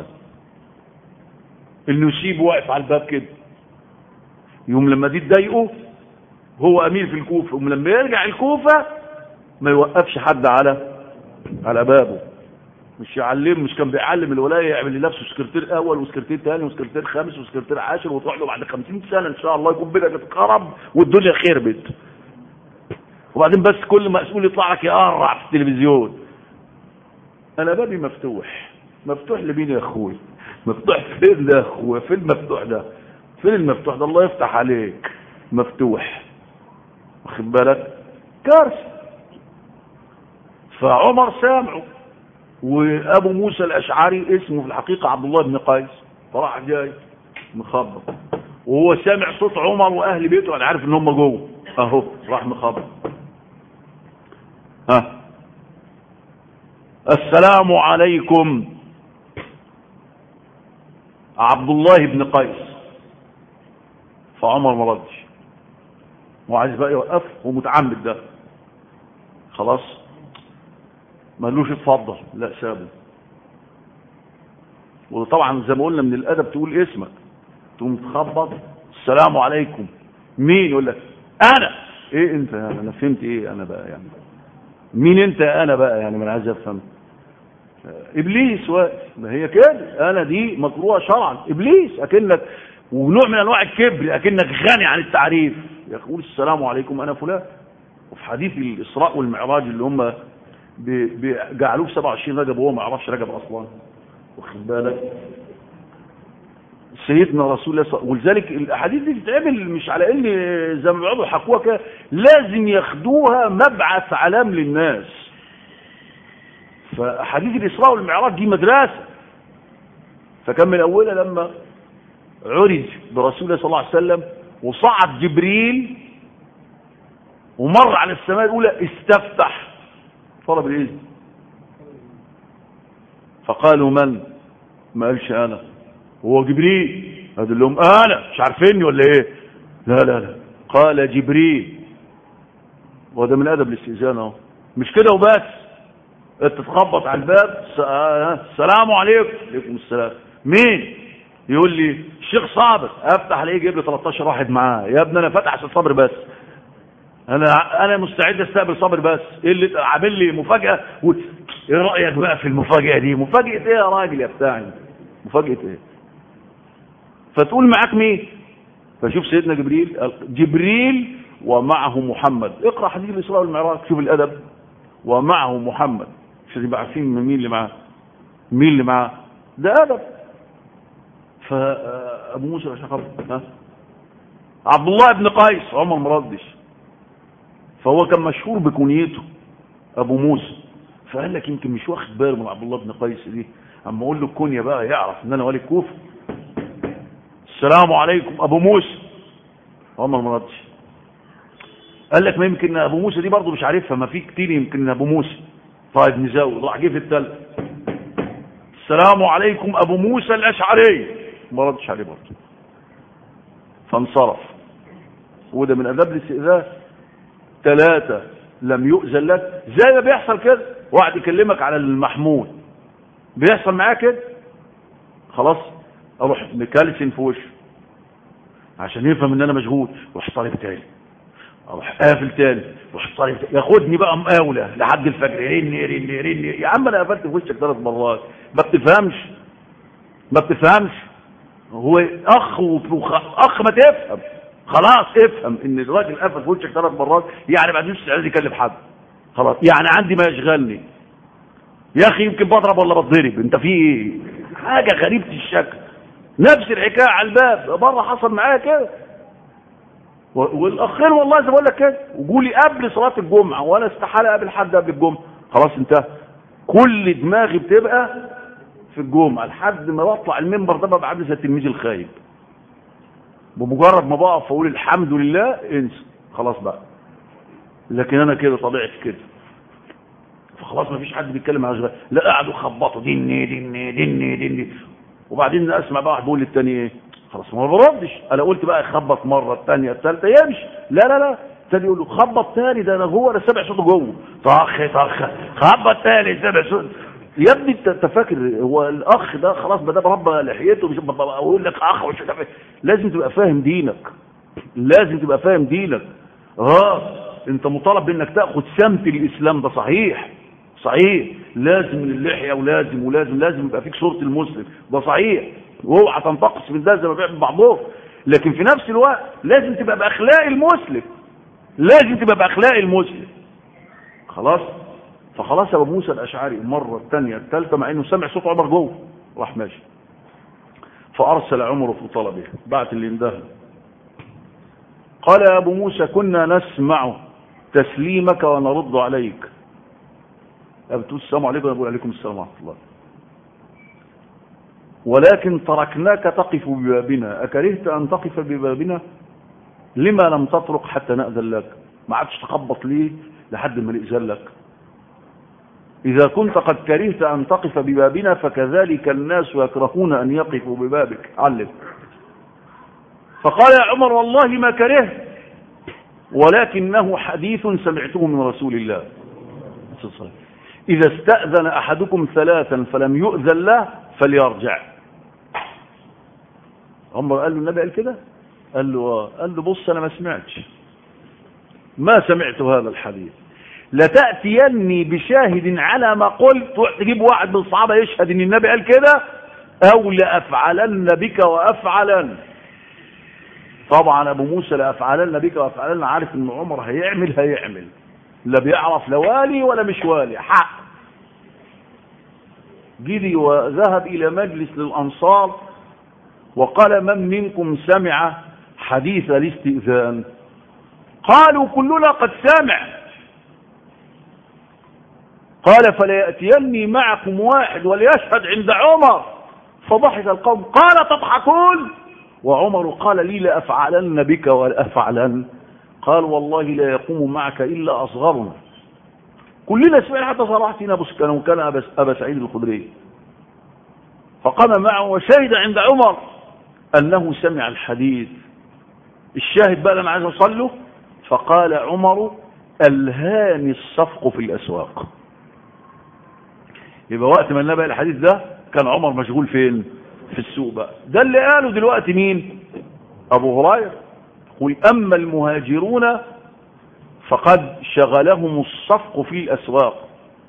انه يسيبه واقف على الباب كده يوم لما دي تضايقه هو امير في الكوفه يوم لما يرجع الكوفه ما يوقفش حد على على بابه مش يعلم مش كان بيعلم الولايه يعمل لنفسه سكرتير اول وسكرتير ثاني وسكرتير خامس وسكرتير عاشر وتروح له بعد 50 سنه ان شاء الله يكون بدك اتقرب والدنيا خربت وبعدين بس كل مسؤول يطلع لك يقرع في التلفزيون انا بابي مفتوح مفتوح لمين يا اخوي مفتوح فين ده هو فين المفتوح ده فين المفتوح ده الله يفتح عليك مفتوح واخد بالك كارثه فعمر سامعه وابو موسى الاشعري اسمه في الحقيقه عبد الله بن قيس فراح جاي مخبط وهو سامع صوت عمر واهل بيته انا عارف ان هم جوه اهو راح مخبط ها السلام عليكم عبد الله بن قيس فعمر ما ردش وعايز بقى يوقف ومتعمد ده خلاص ما قالوش اتفضل لا سابه وطبعا زي ما قلنا من الادب تقول اسمك تقوم تخبط السلام عليكم مين يقول لك انا ايه انت يعني انا فهمت ايه انا بقى يعني مين انت انا بقى يعني من عايز افهم ابليس واقف ما هي كده انا دي مكروهه شرعا ابليس اكنك ونوع من انواع الكبر اكنك غني عن التعريف يقول السلام عليكم انا فلان وفي حديث الاسراء والمعراج اللي هم جعلوه في 27 رجب وهو ما يعرفش رجب اصلا واخد بالك سيدنا رسول الله ولذلك الاحاديث دي تتعمل مش على ان زي ما بيقعدوا يحكوها كده لازم ياخدوها مبعث علام للناس فحديث الاسراء والمعراج دي مدرسه فكان من اولها لما عرج برسول الله صلى الله عليه وسلم وصعد جبريل ومر على السماء الاولى استفتح طلب الاذن فقالوا من ما قالش انا هو جبريل قال لهم انا مش عارفيني ولا ايه لا لا لا قال جبريل وده من ادب الاستئذان اهو مش كده وبس انت تخبط على الباب السلام عليكم عليكم السلام مين يقول لي الشيخ صابر افتح الاقيه يجيب لي 13 واحد معاه يا ابني انا فاتح عشان صبر بس انا انا مستعد استقبل صبر بس ايه اللي عامل لي مفاجاه و... ايه رايك بقى في المفاجاه دي مفاجاه ايه يا راجل يا بتاعي مفاجاه ايه فتقول معاك مين فشوف سيدنا جبريل جبريل ومعه محمد اقرا حديث الاسراء والمعراج شوف الادب ومعه محمد عشان يبقى عارفين مين اللي معاه مين اللي معاه ده ادب فابو موسى الاشعري ها عبد الله بن قيس عمر ما ردش فهو كان مشهور بكنيته ابو موسى فقال لك يمكن مش واخد باله من عبد الله بن قيس دي اما اقول له الكنيه بقى يعرف ان انا ولي الكوفه السلام عليكم ابو موسى عمر ما ردش قال لك ما يمكن ابو موسى دي برضه مش عارفها ما في كتير يمكن ابو موسى طيب نزود راح جه في الثالث السلام عليكم ابو موسى الاشعري ما ردش عليه برضه فانصرف وده من اداب الاستئذان ثلاثة لم يؤذن لك زي ما بيحصل كده واحد يكلمك على المحمول بيحصل معاه كده خلاص اروح مكالسن في وشه عشان يفهم ان انا مشغول روح طالب تاني اروح قافل تاني روح طالب تاني ياخدني بقى مقاوله لحد الفجر رن رن رن يا عم انا قفلت في وشك ثلاث مرات ما بتفهمش ما بتفهمش هو اخ وخ... اخ ما تفهم خلاص افهم ان الراجل قفل في وشك ثلاث مرات يعني ما عندوش استعداد يكلم حد خلاص يعني عندي ما يشغلني يا اخي يمكن بضرب ولا بتضرب انت في ايه حاجه غريبه الشكل نفس الحكايه على الباب بره حصل معايا كده والاخير والله زي ما بقول لك كده وجولي قبل صلاه الجمعه وانا استحاله اقابل حد قبل الجمعه خلاص انتهى كل دماغي بتبقى في الجمعه لحد ما بطلع المنبر ده ببقى عامل زي التلميذ الخايب بمجرد ما بقف اقول الحمد لله انسى خلاص بقى لكن انا كده طبيعتي كده فخلاص ما فيش حد بيتكلم على شغال لا قعدوا يخبطوا دني دني دني دني وبعدين اسمع بقى واحد بيقول للتاني ايه خلاص ما بردش انا قلت بقى يخبط مره الثانيه الثالثه يمشي لا لا لا الثاني يقول له خبط تاني ده انا جوه انا سامع صوته جوه طخ طخ خبط تاني سامع صوت يا ابني انت انت فاكر هو الاخ ده خلاص ما دام ربى لحيته مش اقول لك اخ مش لازم تبقى فاهم دينك لازم تبقى فاهم دينك اه انت مطالب بانك تاخد سمت الاسلام ده صحيح صحيح لازم اللحيه ولازم ولازم لازم يبقى فيك صوره المسلم ده صحيح واوعى تنتقص من ده زي ما بيعمل بعضهم لكن في نفس الوقت لازم تبقى باخلاق المسلم لازم تبقى باخلاق المسلم خلاص فخلاص ابو موسى الاشعري المره الثانيه الثالثه مع انه سمع صوت عمر جوه راح ماشي فأرسل عمر في طلبه بعت اللي اندهى قال يا أبو موسى كنا نسمع تسليمك ونرد عليك أبتوا السلام عليكم ونقول عليكم السلام ورحمة الله ولكن تركناك تقف ببابنا أكرهت أن تقف ببابنا لما لم تطرق حتى نأذن لك ما عادش تخبط ليه لحد ما نأذن لك إذا كنت قد كرهت أن تقف ببابنا فكذلك الناس يكرهون أن يقفوا ببابك علم فقال يا عمر والله ما كرهت ولكنه حديث سمعته من رسول الله إذا استأذن أحدكم ثلاثا فلم يؤذن له فليرجع عمر قال له النبي قال كده قال له قال له بص أنا ما سمعتش ما سمعت هذا الحديث لتأتيني بشاهد على ما قلت تروح تجيب واحد من الصحابة يشهد ان النبي قال كده او لأفعلن بك وأفعلن طبعا ابو موسى لأفعلن بك وأفعلن عارف ان عمر هيعمل هيعمل لا بيعرف لا والي ولا مش والي حق جري وذهب الى مجلس للانصار وقال من منكم سمع حديث الاستئذان قالوا كلنا قد سمع قال فليأتيني معكم واحد وليشهد عند عمر فضحك القوم قال تضحكون وعمر قال لي لأفعلن بك ولأفعلن قال والله لا يقوم معك إلا أصغرنا كلنا سمعنا حتى صراحتنا أبو سكان وكان أبا, أبا سعيد الخدري فقام معه وشهد عند عمر أنه سمع الحديث الشاهد بقى أنا عايز أصله فقال عمر ألهاني الصفق في الأسواق يبقى وقت ما النبي الحديث ده كان عمر مشغول فين في السوق بقى ده اللي قاله دلوقتي مين ابو هريره قل اما المهاجرون فقد شغلهم الصفق في الاسواق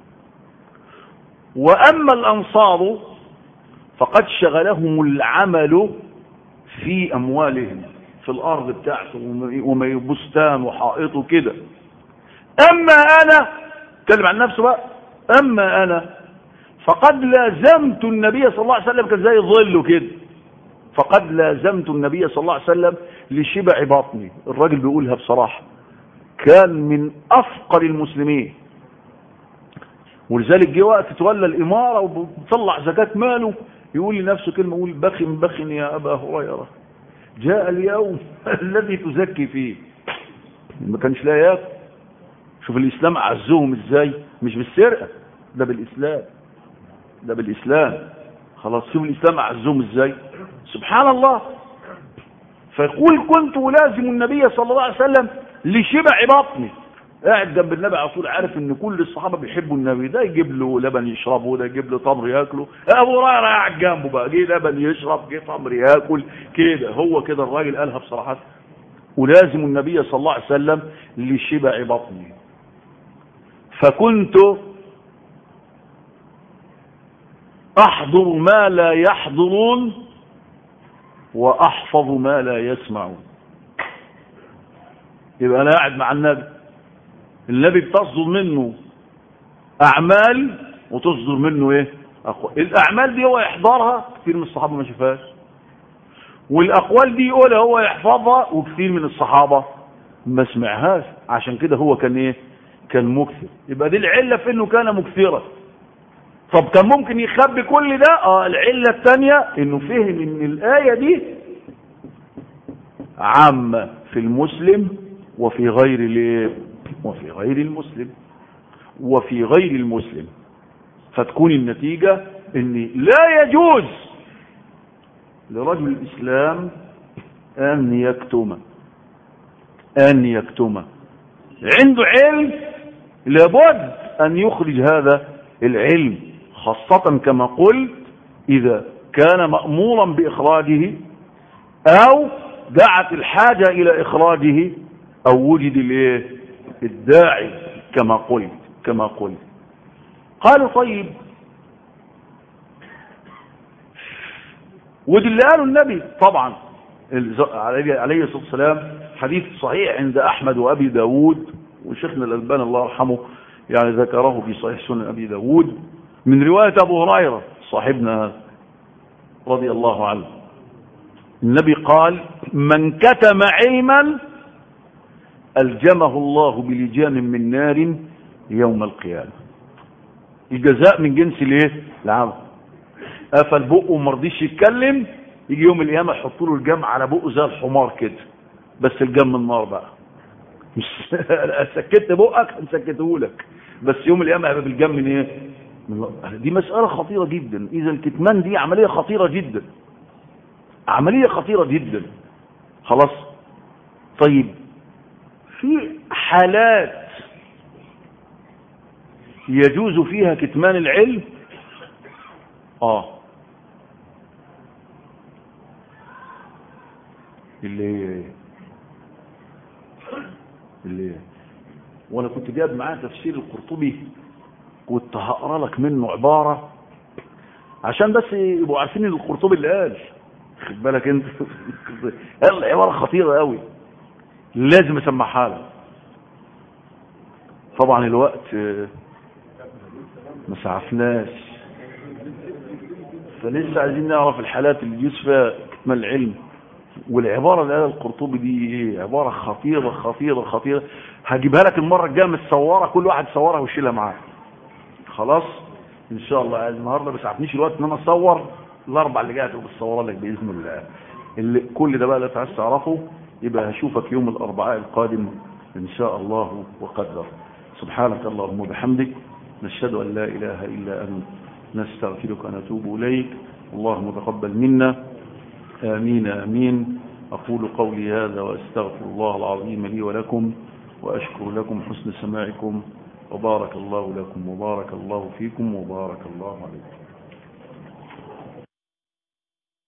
واما الانصار فقد شغلهم العمل في اموالهم في الارض بتاعته وبستان وحائط وكده اما انا اتكلم عن نفسه بقى اما انا فقد لازمت النبي صلى الله عليه وسلم كان زي ظله كده فقد لازمت النبي صلى الله عليه وسلم لشبع بطني الراجل بيقولها بصراحة كان من أفقر المسلمين ولذلك جه وقت تولى الإمارة وبيطلع زكاة ماله يقول لنفسه كلمة يقول بخن بخن يا أبا هريرة جاء اليوم الذي تزكي فيه ما كانش لا ياكل شوف الإسلام عزهم ازاي مش بالسرقة ده بالإسلام ده بالإسلام خلاص شوف الإسلام أعزهم إزاي سبحان الله فيقول كنت ألازم النبي صلى الله عليه وسلم لشبع بطني قاعد جنب النبي على طول عارف ان كل الصحابه بيحبوا النبي ده يجيب له لبن يشربه ده يجيب له تمر ياكله ابو هريره قاعد جنبه بقى جه لبن يشرب جه تمر ياكل كده هو كده الراجل قالها بصراحه ولازم النبي صلى الله عليه وسلم لشبع بطني فكنت أحضر ما لا يحضرون وأحفظ ما لا يسمعون يبقى أنا قاعد مع النبي النبي بتصدر منه أعمال وتصدر منه إيه أقوال الأعمال دي هو يحضرها كثير من الصحابة ما شافهاش والأقوال دي يقولها هو يحفظها وكثير من الصحابة ما سمعهاش عشان كده هو كان إيه كان مكثر يبقى دي العلة في إنه كان مكثرا طب كان ممكن يخبي كل ده اه العلة الثانية انه فهم ان الآية دي عامة في المسلم وفي غير الايه وفي غير المسلم وفي غير المسلم فتكون النتيجة ان لا يجوز لرجل الاسلام ان يكتم ان يكتم عنده علم لابد ان يخرج هذا العلم خاصة كما قلت إذا كان مأمورا بإخراجه أو دعت الحاجة إلى إخراجه أو وجد الايه الداعي كما قلت كما قلت قالوا طيب ودي اللي قاله النبي طبعا عليه الصلاة والسلام حديث صحيح عند أحمد وأبي داود وشيخنا الألبان الله يرحمه يعني ذكره في صحيح سنن أبي داود من رواية أبو هريرة صاحبنا رضي الله عنه النبي قال من كتم علما ألجمه الله بلجام من نار يوم القيامة الجزاء من جنس الايه العمل قفل بقه وما رضيش يتكلم يجي يوم القيامه يحطوا له الجم على بقه زي الحمار كده بس الجم من النار بقى مش سكت بقك هنسكته لك بس يوم القيامه هيبقى بالجم من ايه من دي مساله خطيره جدا اذا الكتمان دي عمليه خطيره جدا عمليه خطيره جدا خلاص طيب في حالات يجوز فيها كتمان العلم اه اللي هي اللي هي وانا كنت جايب معاه تفسير القرطبي كنت هقرا لك منه عباره عشان بس يبقوا عارفين ان القرطبي اللي قال خد بالك انت قال عباره خطيره قوي لازم اسمعها لك طبعا الوقت ما سعفناش فلسه عايزين نعرف الحالات اللي يجوز فيها كتمان العلم والعباره اللي قالها القرطبي دي ايه عباره خطيره خطيره خطيره هجيبها لك المره الجايه متصوره كل واحد يصورها ويشيلها معاه خلاص ان شاء الله النهارده ما سعفنيش الوقت ان انا اصور الاربع اللي جايه تبقى بتصورها لك باذن الله اللي كل ده بقى اللي عايز تعرفه يبقى هشوفك يوم الاربعاء القادم ان شاء الله وقدر سبحانك اللهم وبحمدك نشهد ان لا اله الا انت نستغفرك ونتوب اليك اللهم تقبل منا امين امين اقول قولي هذا واستغفر الله العظيم لي ولكم واشكر لكم حسن سماعكم وبارك الله لكم وبارك الله فيكم وبارك الله عليكم